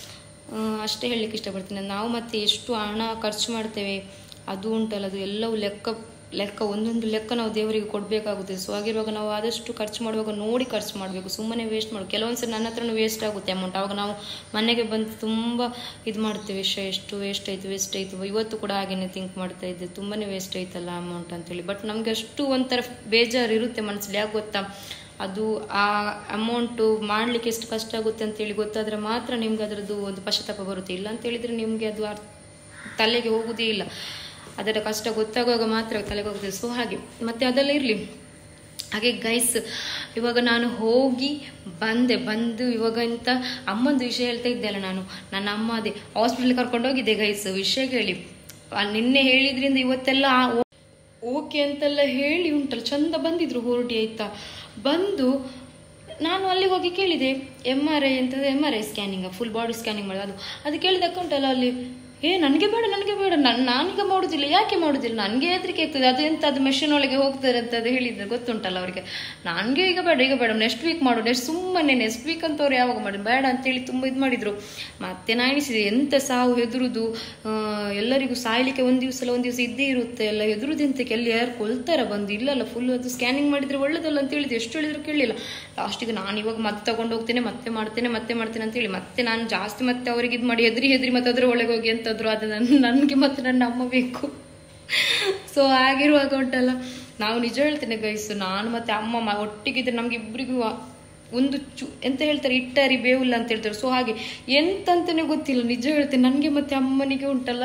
ಅಷ್ಟೇ ಹೇಳಲಿಕ್ಕೆ ಇಷ್ಟಪಡ್ತೀನಿ ನಾವು ಮತ್ತೆ ಎಷ್ಟು ಹಣ ಖರ್ಚು ಮಾಡ್ತೇವೆ ಅದು ಉಂಟಲ್ಲ ಅದು ಎಲ್ಲವೂ ಲೆಕ್ಕ ಲೆಕ್ಕ ಒಂದೊಂದು ಲೆಕ್ಕ ನಾವು ದೇವರಿಗೆ ಕೊಡಬೇಕಾಗುತ್ತೆ ಸೊ ಆಗಿರುವಾಗ ನಾವು ಆದಷ್ಟು ಖರ್ಚು ಮಾಡುವಾಗ ನೋಡಿ ಖರ್ಚು ಮಾಡಬೇಕು ಸುಮ್ಮನೆ ವೇಸ್ಟ್ ಮಾಡಿ ಕೆಲವೊಂದ್ಸರಿ ನನ್ನ ಹತ್ರನೂ ವೇಸ್ಟ್ ಆಗುತ್ತೆ ಅಮೌಂಟ್ ಆವಾಗ ನಾವು ಮನೆಗೆ ಬಂದು ತುಂಬ ಇದು ಮಾಡ್ತೇವೆ ವಿಷಯ ಎಷ್ಟು ವೇಸ್ಟ್ ಆಯಿತು ವೇಸ್ಟ್ ಆಯಿತು ಇವತ್ತು ಕೂಡ ಹಾಗೇನೆ ಥಿಂಕ್ ಮಾಡ್ತಾ ಇದ್ದೆ ತುಂಬಾ ವೇಸ್ಟ್ ಆಯ್ತಲ್ಲ ಅಮೌಂಟ್ ಅಂತೇಳಿ ಬಟ್ ನಮಗೆ ಅಷ್ಟು ಒಂಥರ ಬೇಜಾರು ಇರುತ್ತೆ ಮನಸ್ಸಲ್ಲಿ ಯಾಕೆ ಗೊತ್ತಾ ಅದು ಆ ಅಮೌಂಟು ಮಾಡಲಿಕ್ಕೆ ಎಷ್ಟು ಕಷ್ಟ ಆಗುತ್ತೆ ಅಂತೇಳಿ ಗೊತ್ತಾದರೆ ಮಾತ್ರ ನಿಮ್ಗೆ ಅದರದ್ದು ಒಂದು ಪಶ್ಚಾತ್ತಾಪ ಬರುತ್ತೆ ಇಲ್ಲ ಅಂತ ಹೇಳಿದರೆ ನಿಮಗೆ ಅದು ಅರ್ಥ ತಲೆಗೆ ಹೋಗುವುದೇ ಇಲ್ಲ ಅದರ ಕಷ್ಟ ಗೊತ್ತಾಗುವಾಗ ಮಾತ್ರ ತಲೆಗೆ ಹೋಗುತ್ತೆ ಸೊ ಹಾಗೆ ಮತ್ತೆ ಅದೆಲ್ಲ ಇರಲಿ ಹಾಗೆ ಗೈಸ್ ಇವಾಗ ನಾನು ಹೋಗಿ ಬಂದೆ ಬಂದು ಇವಾಗ ಇಂಥ ಅಮ್ಮಂದು ವಿಷಯ ಹೇಳ್ತಾ ಇದ್ದೆ ಅಲ್ಲ ನಾನು ನನ್ನ ಅಮ್ಮ ಅದೇ ಹಾಸ್ಪಿಟ್ಲ್ ಕರ್ಕೊಂಡು ಹೋಗಿದ್ದೆ ಗೈಸ್ ವಿಷಯ ಕೇಳಿ ಆ ನಿನ್ನೆ ಹೇಳಿದ್ರಿಂದ ಇವತ್ತೆಲ್ಲ ಆ- ಓಕೆ ಅಂತೆಲ್ಲ ಹೇಳಿ ಉಂಟಲ್ಲ ಚಂದ ಬಂದಿದ್ರು ಹೊರಡಿ ಆಯ್ತಾ ಬಂದು ನಾನು ಅಲ್ಲಿ ಹೋಗಿ ಕೇಳಿದೆ ಎಮ್ ಆರ್ ಐ ಅಂತ M R I scanning full body scanning ಮಾಡೋದು ಅದು ಅದು ಕೇಳಿದಕ್ಕೆ ಉಂಟಲ್ಲ ಅಲ್ಲಿ ಏ ನನಗೆ ಬೇಡ ನನಗೆ ಬೇಡ ನಾನು ನಾನೀಗ ಮಾಡುದಿಲ್ಲ ಯಾಕೆ ಮಾಡುದಿಲ್ಲ ನನಗೆ ಹೆದರಿಕೆ ಆಗ್ತದೆ ಅದು ಎಂತ ಅದು ಮೆಷಿನ್ ಒಳಗೆ ಹೋಗ್ತಾರೆ ಅಂತ ಅದು ಹೇಳಿದ್ರೆ ಗೊತ್ತುಂಟಲ್ಲ ಅವರಿಗೆ ನನಗೆ ಈಗ ಬೇಡ ಈಗ ಬೇಡ ನೆಕ್ಸ್ಟ್ ವೀಕ್ ಮಾಡು ನೆಕ್ಸ್ಟ್ ಸುಮ್ಮನೆ ನೆಕ್ಸ್ಟ್ ವೀಕ್ ಅಂತ ಅವ್ರು ಯಾವಾಗ ಮಾಡಿ ಬೇಡ ಅಂತೇಳಿ ತುಂಬ ಇದು ಮಾಡಿದ್ರು ಮತ್ತೆ ನಾ ಎಣಿಸಿದೆ ಎಂತ ಸಾವು ಹೆದರುದು ಆ, ಎಲ್ಲರಿಗೂ ಸಾಯ್ಲಿಕ್ಕೆ ಒಂದು ದಿವಸ ಒಂದು ದಿವಸ ಇದ್ದೇ ಇರುತ್ತೆ ಎಲ್ಲ ಹೆದರುದಿಂತಕ್ಕೆ ಎಲ್ಲಿ ಯಾರು ಕೊಲ್ತಾರ ಬಂದು ಇಲ್ಲಲ್ಲ ಫುಲ್ ಅದು ಸ್ಕ್ಯಾನಿಂಗ್ ಮಾಡಿದ್ರೆ ಒಳ್ಳೇದಲ್ಲ ಅಂತ ಹೇಳಿದ್ರು ಎಷ್ಟು ಹೇಳಿದ್ರು ಕೇಳಲಿಲ್ಲ ಲಾಸ್ಟಿಗೆ ನಾನು ಇವಾಗ ಮತ್ತೆ ತಗೊಂಡು ಹೋಗ್ತೇನೆ ಮತ್ತೆ ಮಾಡ್ತೇನೆ ಮತ್ತೆ ಮಾಡ್ತೇನೆ ಅಂತ ಹೇಳಿ ಮತ್ತೆ ನಾನು ಜಾಸ್ತಿ ಮತ್ತೆ ಅವರಿಗೆ ಇದು ಮಾಡಿ ಹೆದರಿ ಹೆದರಿ ಮತ್ತೆ ಅದ್ರ ಒಳಗೆ ಹೋಗಿ ಅಂತಂದ್ರು ಅದು ನನ್ನ ನನಗೆ ಮತ್ತೆ ನನ್ನ ಅಮ್ಮ ಬೇಕು ಸೊ ಆಗಿರುವಾಗ ಉಂಟಲ್ಲ ನಾವು ನಿಜ ಹೇಳ್ತೇನೆ ಗೈಸ್ ನಾನು ಮತ್ತೆ ಅಮ್ಮ ಮ- ಒಟ್ಟಿಗಿದ್ರೆ ನಮ್ಗೆ ಇಬ್ಬರಿಗೂ ಒಂದು ಚು ಎಂತ ಹೇಳ್ತಾರೆ ಇಟ್ಟರಿ ಬೇವಿಲ್ಲ ಅಂತ ಹೇಳ್ತಾರೆ ಸೊ ಹಾಗೆ ಎಂತಂತಾನೆ ಗೊತ್ತಿಲ್ಲ ನಿಜ ಹೇಳ್ತೇನೆ ನನಗೆ ಮತ್ತೆ ಅಮ್ಮನಿಗೆ ಉಂಟಲ್ಲ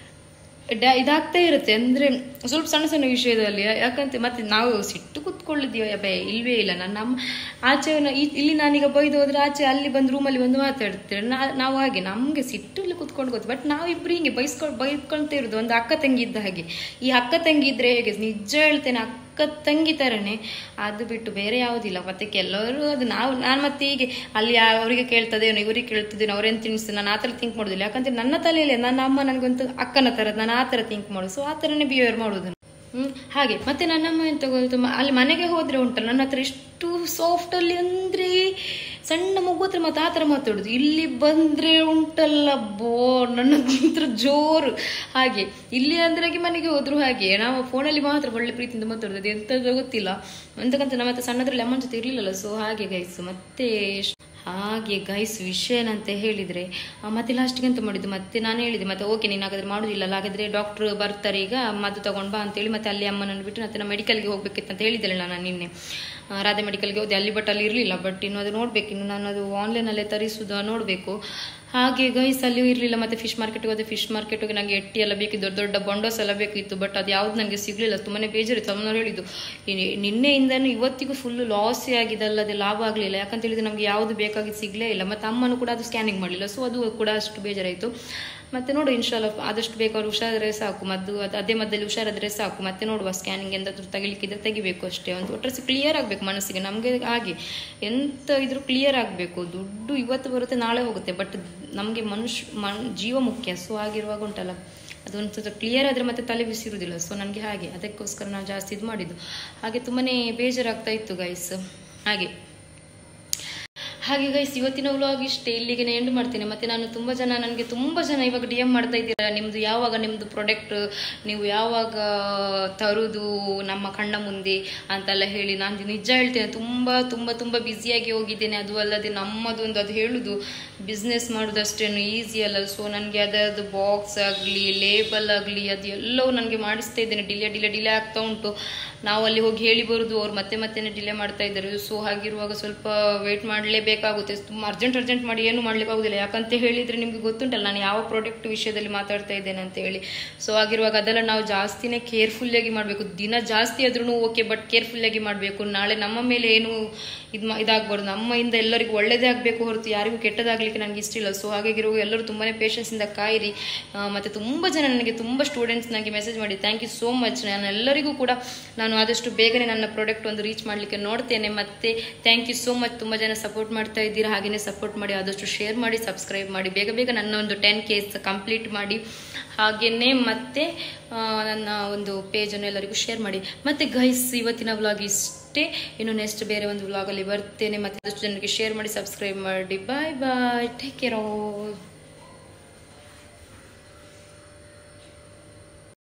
ಡ ಇದಾಗ್ತಾ ಇರುತ್ತೆ ಅಂದ್ರೆ ಸ್ವಲ್ಪ ಸಣ್ಣ ಸಣ್ಣ ವಿಷಯದಲ್ಲಿ ಯಾಕಂತ ಮತ್ತೆ ನಾವು ಸಿಟ್ಟು ಕುತ್ಕೊಳ್ಳಿದ್ದೀವ ಬೇ ಇಲ್ವೇ ಇಲ್ಲ ನನ್ನ ಅಮ್ಮ ಆಚೆ ನ- ಈ- ಇಲ್ಲಿ ನಾನೀಗ ಬೈದು ಹೋದ್ರೆ ಆಚೆ ಅಲ್ಲಿ ಬಂದು ರೂಮಲ್ಲಿ ಬಂದು ಮಾತಾಡ್ತೇವೆ ನಾ- ನಾವು ಹಾಗೆ ನಮಗೆ ಸಿಟ್ಟು ಇಲ್ಲಿ ಕುತ್ಕೊಂಡು ಗೊತ್ತು ಬಟ್ ನಾವಿಬ್ರು ಹಿಂಗೆ ಬೈಸ್ಕೊಂಡು ಬೈಕೊಳ್ತಾ ಇರೋದು ಒಂದು ಅಕ್ಕ ತಂಗಿ ಇದ್ದ ಹಾಗೆ ಈ ಅಕ್ಕ ತಂಗಿ ಇದ್ರೆ ಹೇಗೆ ನಿಜ ಹೇಳ್ತೇನೆ ಅಕ್ಕ ತಂಗಿ ಥರನೇ ಅದು ಬಿಟ್ಟು ಬೇರೆ ಯಾವುದಿಲ್ಲ ಮತ್ತೆ ಕೆಲವರು ಅದು ನಾವು ನಾನು ಮತ್ತೆ ಹೀಗೆ ಅಲ್ಲಿ ಯಾ- ಅವರಿಗೆ ಕೇಳ್ತದೇನೋ ಇವರಿಗೆ ಕೇಳ್ತದೇನೋ ಅವ್ರೇನು ತಿನ್ನಿಸ್ತದೆ ನಾನು ಆ ಥರ ಥಿಂಕ್ ಮಾಡೋದಿಲ್ಲ ಯಾಕಂದ್ರೆ ನನ್ನ ತಲೆಯಲ್ಲಿ ನನ್ನ ಅಮ್ಮ ನನಗೊಂದು ಅಕ್ಕನ ಥರ ನಾನು ಆ ಥರ ಥಿಂಕ್ ಮಾಡೋದು ಸೊ ಆ ಥರನೇ ಬಿಹೇವಿಯರ್ ಮಾಡೋದು ಹ್ಮ್ ಹಾಗೆ ಮತ್ತೆ ನನ್ನಮ್ಮ ಎಂತ ಗೊತ್ತು ಮ- ಅಲ್ಲಿ ಮನೆಗೆ ಹೋದ್ರೆ ಉಂಟಲ್ಲ ನನ್ನ ಹತ್ರ ಎಷ್ಟು ಸಾಫ್ಟ್ ಅಲ್ಲಿ ಅಂದ್ರೆ ಸಣ್ಣ ಮಗು ಹತ್ರ ಮತ್ತೆ ಆ ಥರ ಮಾತಾಡೋದು ಇಲ್ಲಿ ಬಂದ್ರೆ ಉಂಟಲ್ಲ ಬೋ ನನ್ನ ಹತ್ರ ಜೋರು ಹಾಗೆ ಇಲ್ಲಿ ಅಂದ್ರೆ ಮನೆಗೆ ಹೋದ್ರು ಹಾಗೆ ನಾವು ಫೋನಲ್ಲಿ ಮಾತ್ರ ಒಳ್ಳೆ ಪ್ರೀತಿಯಿಂದ ಮಾತಾಡೋದು ಅದು ಎಂತದ್ದು ಗೊತ್ತಿಲ್ಲ ಎಂತಕ್ಕಂತ ನಮ್ಮ ಹತ್ರ ಸಣ್ಣದ್ರಲ್ಲಿ ಅಮ್ಮನ ಜೊತೆ ಇರ್ಲಿಲ್ಲಲ್ಲ ಸೊ ಹಾಗೆ ಗೈಸ್ ಮತ್ತೆ ಎಷ್ಟ್- ಹಾಗೆ ಗೈಸ್ ವಿಷಯ ಏನಂತ ಹೇಳಿದ್ರೆ ಆ, ಮತ್ತೆ ಲಾಸ್ಟ್ಗೆ ಎಂತ ಮಾಡಿದ್ದು ಮತ್ತೆ ನಾನು ಹೇಳಿದೆ ಮತ್ತೆ ಓಕೆ ನೀನು ಹಾಗಾದ್ರೆ ಮಾಡುದಿಲ್ಲ ಹಾಗಾದ್ರೆ ಡಾಕ್ಟರ್ ಬರ್ತಾರೆ ಈಗ ಮದ್ದು ತಗೊಂಡ್ ಬಾ ಅಂತೇಳಿ ಮತ್ತೆ ಅಲ್ಲಿ ಅಮ್ಮನನ್ನು ಬಿಟ್ಟು ಮತ್ತೆ ನಾನು ಮೆಡಿಕಲ್ಗೆ ಹೋಗ್ಬೇಕಿತ್ತು ಅಂತ ಹೇಳಿದ್ದೆಲ್ಲ ನಾನು ನಿನ್ನೆ ಆ, ರಾಧೆ ಮೆಡಿಕಲ್ಗೆ ಹೋದೆ ಅಲ್ಲಿ ಬಟ್ ಅಲ್ಲಿ ಇರಲಿಲ್ಲ ಬಟ್ ಇನ್ನು ಅದು ನೋಡ್ಬೇಕು ಇನ್ನು ನಾನು ಅದು ಆನ್ಲೈನಲ್ಲೇ ತರಿಸುದು ನೋಡಬೇಕು ಹಾಗೆ ಗೈಸ್ ಅಲ್ಲಿ ಇರಲಿಲ್ಲ ಮತ್ತೆ ಫಿಶ್ ಮಾರ್ಕೆಟ್ಗೆ ಹೋದೆ ಫಿಶ್ ಮಾರ್ಕೆಟ್ಗೆ ನನಗೆ ಎಟ್ಟಿ ಎಲ್ಲ ಬೇಕಿತ್ತು ದೊಡ್ಡ ದೊಡ್ಡ ಬಂಡೋಸ್ ಎಲ್ಲ ಬೇಕಿತ್ತು ಬಟ್ ಅದು ಯಾವ್ದು ನನಗೆ ಸಿಗಲಿಲ್ಲ ತುಂಬಾನೇ ಬೇಜಾರಿತ್ತು ಅಮ್ಮನವ್ರು ಹೇಳಿದ್ದು ಈ- ನಿನ್ನೆಯಿಂದನೂ ಇವತ್ತಿಗೂ ಫುಲ್ ಲಾಸೇ ಆಗಿದೆ ಅಲ್ಲದೆ ಲಾಭ ಆಗಲಿಲ್ಲ ಯಾಕಂತ ಹೇಳಿದ್ರೆ ನಮಗೆ ಯಾವುದು ಬೇಕಾಗಿದ್ದು ಸಿಗಲೇ ಇಲ್ಲ ಮತ್ತೆ ಅಮ್ಮನೂ ಕೂಡ ಅದು ಸ್ಕ್ಯಾನಿಂಗ್ ಮಾಡಲಿಲ್ಲ ಸೊ ಅದು ಕೂಡ ಅಷ್ಟು ಬೇಜಾರಾಯಿತು ಮತ್ತೆ ನೋಡು ಇನ್ಶಾಲ್ಲ ಆದಷ್ಟು ಬೇಕು ಅವ್ರು ಹುಷಾರಾದ್ರೆ ಸಾಕು ಮದ್ದು ಅದು ಅದೇ ಮದ್ದಲ್ಲಿ ಹುಷಾರಾದ್ರೆ ಸಾಕು ಮತ್ತೆ ನೋಡುವ ಸ್ಕ್ಯಾನಿಂಗ್ ಎಂದಾದ್ರೂ ತೆಗಿಲಿಕ್ಕಿದ್ರೆ ತೆಗಿಬೇಕು ಅಷ್ಟೇ ಒಂದು ಒಟ್ಟರೆ ಕ್ಲಿಯರ್ ಆಗಬೇಕು ಮನಸ್ಸಿಗೆ ನಮಗೆ ಹಾಗೆ ಎಂತ ಇದ್ರೂ ಕ್ಲಿಯರ್ ಆಗಬೇಕು ದುಡ್ಡು ಇವತ್ತು ಬರುತ್ತೆ ನಾಳೆ ಹೋಗುತ್ತೆ ಬಟ್ ನಮಗೆ ಮನುಷ್ಯ ಮನ್ ಜೀವ ಮುಖ್ಯ ಸೊ ಆಗಿರುವಾಗ ಉಂಟಲ್ಲ ಅದೊಂದು ಸ್ವಲ್ಪ ಕ್ಲಿಯರ್ ಆದರೆ ಮತ್ತೆ ತಲೆ ಬಿಸಿರುವುದಿಲ್ಲ ಸೊ ನನಗೆ ಹಾಗೆ ಅದಕ್ಕೋಸ್ಕರ ನಾನು ಜಾಸ್ತಿ ಇದು ಮಾಡಿದ್ದು ಹಾಗೆ ತುಂಬಾನೇ ಬೇಜಾರಾಗ್ತಾ ಇತ್ತು ಗೈಸ್ ಹಾಗೆ ಹಾಗೆ ಗೈಸ್ ಇವತ್ತಿನ ವ್ಲಾಗ್ ಇಷ್ಟೇ ಇಲ್ಲಿಗೆ ಎಂಡ್ ಮಾಡ್ತೇನೆ ಮತ್ತೆ ನಾನು ತುಂಬ ಜನ ನನಗೆ ತುಂಬ ಜನ ಇವಾಗ ಡಿ ಎಮ್ ಮಾಡ್ತಾ ಇದ್ದೀರಾ ನಿಮ್ಮದು ಯಾವಾಗ ನಿಮ್ಮದು ಪ್ರಾಡಕ್ಟ್ ನೀವು ಯಾವಾಗ ತರುವುದು ನಮ್ಮ ಕಣ್ಣ ಮುಂದೆ ಅಂತೆಲ್ಲ ಹೇಳಿ ನಾನು ನಿಜ ಹೇಳ್ತೇನೆ ತುಂಬ ತುಂಬ ತುಂಬ ಬ್ಯುಸಿಯಾಗಿ ಹೋಗಿದ್ದೇನೆ ಅದು ಅಲ್ಲದೆ ನಮ್ಮದೊಂದು ಅದು ಹೇಳುದು ಬಿಸ್ನೆಸ್ ಮಾಡೋದಷ್ಟೇನು ಈಸಿ ಅಲ್ಲ ಸೊ ನನಗೆ ಅದರದ್ದು ಬಾಕ್ಸ್ ಆಗಲಿ ಲೇಬಲ್ ಆಗಲಿ ಅದು ಎಲ್ಲವೂ ನನಗೆ ಮಾಡಿಸ್ತಾ ಇದ್ದೇನೆ ಡಿಲೇ ಡಿಲೇ ಡಿಲೇ ಆಗ್ತಾ ಉಂಟು ನಾವು ಅಲ್ಲಿ ಹೋಗಿ ಹೇಳಿ ಬರೋದು ಅವ್ರು ಮತ್ತೆ ಮತ್ತೆ ಡಿಲೇ ಮಾಡ್ತಾ ಇದ್ದಾರೆ ಸೊ ಹಾಗಿರುವಾಗ ಸ್ವಲ್ಪ ವೇಟ್ ಮಾಡಲೇಬೇಕಾಗುತ್ತೆ ತುಂಬ ಅರ್ಜೆಂಟ್ ಅರ್ಜೆಂಟ್ ಮಾಡಿ ಏನು ಮಾಡ್ಲಿಕ್ಕಾಗೋದಿಲ್ಲ ಯಾಕಂತ ಹೇಳಿದರೆ ನಿಮಗೆ ಗೊತ್ತುಂಟಲ್ಲ ನಾನು ಯಾವ ಪ್ರಾಡಕ್ಟ್ ವಿಷಯದಲ್ಲಿ ಮಾತಾಡ್ತಾ ಇದ್ದೇನೆ ಅಂತ ಹೇಳಿ ಸೊ ಆಗಿರುವಾಗ ಅದೆಲ್ಲ ನಾವು ಜಾಸ್ತಿನೇ ಕೇರ್ಫುಲ್ಲಾಗಿ ಮಾಡಬೇಕು ದಿನ ಜಾಸ್ತಿ ಆದ್ರೂ ಓಕೆ ಬಟ್ ಕೇರ್ಫುಲ್ಲಾಗಿ ಮಾಡಬೇಕು ನಾಳೆ ನಮ್ಮ ಮೇಲೆ ಏನು ಇದು ಇದಾಗಬಾರ್ದು ನಮ್ಮಿಂದ ಎಲ್ಲರಿಗೂ ಒಳ್ಳೇದೇ ಆಗಬೇಕು ಹೊರತು ಯಾರಿಗೂ ಕೆಟ್ಟದಾಗಲಿಕ್ಕೆ ನನಗೆ ಇಷ್ಟ ಇಲ್ಲ ಸೊ ಹಾಗಾಗಿರುವ ಎಲ್ಲರೂ ತುಂಬಾ ಪೇಷನ್ಸಿಂದ ಕಾಯಿರಿ ಆ, ಮತ್ತೆ ತುಂಬ ಜನ ನನಗೆ ತುಂಬ ಸ್ಟೂಡೆಂಟ್ಸ್ ನನಗೆ ಮೆಸೇಜ್ ಮಾಡಿ ಥ್ಯಾಂಕ್ ಯು ಸೋ ಮಚ್ ನಾನು ಎಲ್ಲರಿಗೂ ಕೂಡ ನಾನು ಆದಷ್ಟು ಬೇಗನೆ ನನ್ನ ಪ್ರಾಡಕ್ಟ್ ಒಂದು ರೀಚ್ ಮಾಡಲಿಕ್ಕೆ ನೋಡ್ತೇನೆ ಮತ್ತೆ ಥ್ಯಾಂಕ್ ಯು ಸೋ ಮಚ್ ತುಂಬ ಜನ ಸಪೋರ್ಟ್ ಮಾಡ್ತಾ ಇದ್ದೀರಾ ಹಾಗೆಯೇ ಸಪೋರ್ಟ್ ಮಾಡಿ ಆದಷ್ಟು ಶೇರ್ ಮಾಡಿ ಸಬ್ಸ್ಕ್ರೈಬ್ ಮಾಡಿ ಬೇಗ ಬೇಗ ನನ್ನ ಒಂದು ಟೆನ್ ಕೇಸ್ ಕಂಪ್ಲೀಟ್ ಮಾಡಿ ಹಾಗೆಯೇ ಮತ್ತೆ ಆ, ನನ್ನ ಒಂದು ಪೇಜನ್ನು ಎಲ್ಲರಿಗೂ ಶೇರ್ ಮಾಡಿ ಮತ್ತೆ ಗೈಸ್ ಇವತ್ತಿನ ವ್ಲಾಗ್ ಇಷ್ಟೇ ಇನ್ನು ನೆಕ್ಸ್ಟ್ ಬೇರೆ ಒಂದು ವ್ಲಾಗಲ್ಲಿ ಬರ್ತೇನೆ ಮತ್ತೆ ಆದಷ್ಟು ಜನರಿಗೆ ಶೇರ್ ಮಾಡಿ ಸಬ್ಸ್ಕ್ರೈಬ್ ಮಾಡಿ ಬಾಯ್ ಬಾಯ್ ಟೇಕ್ ಕೇರ್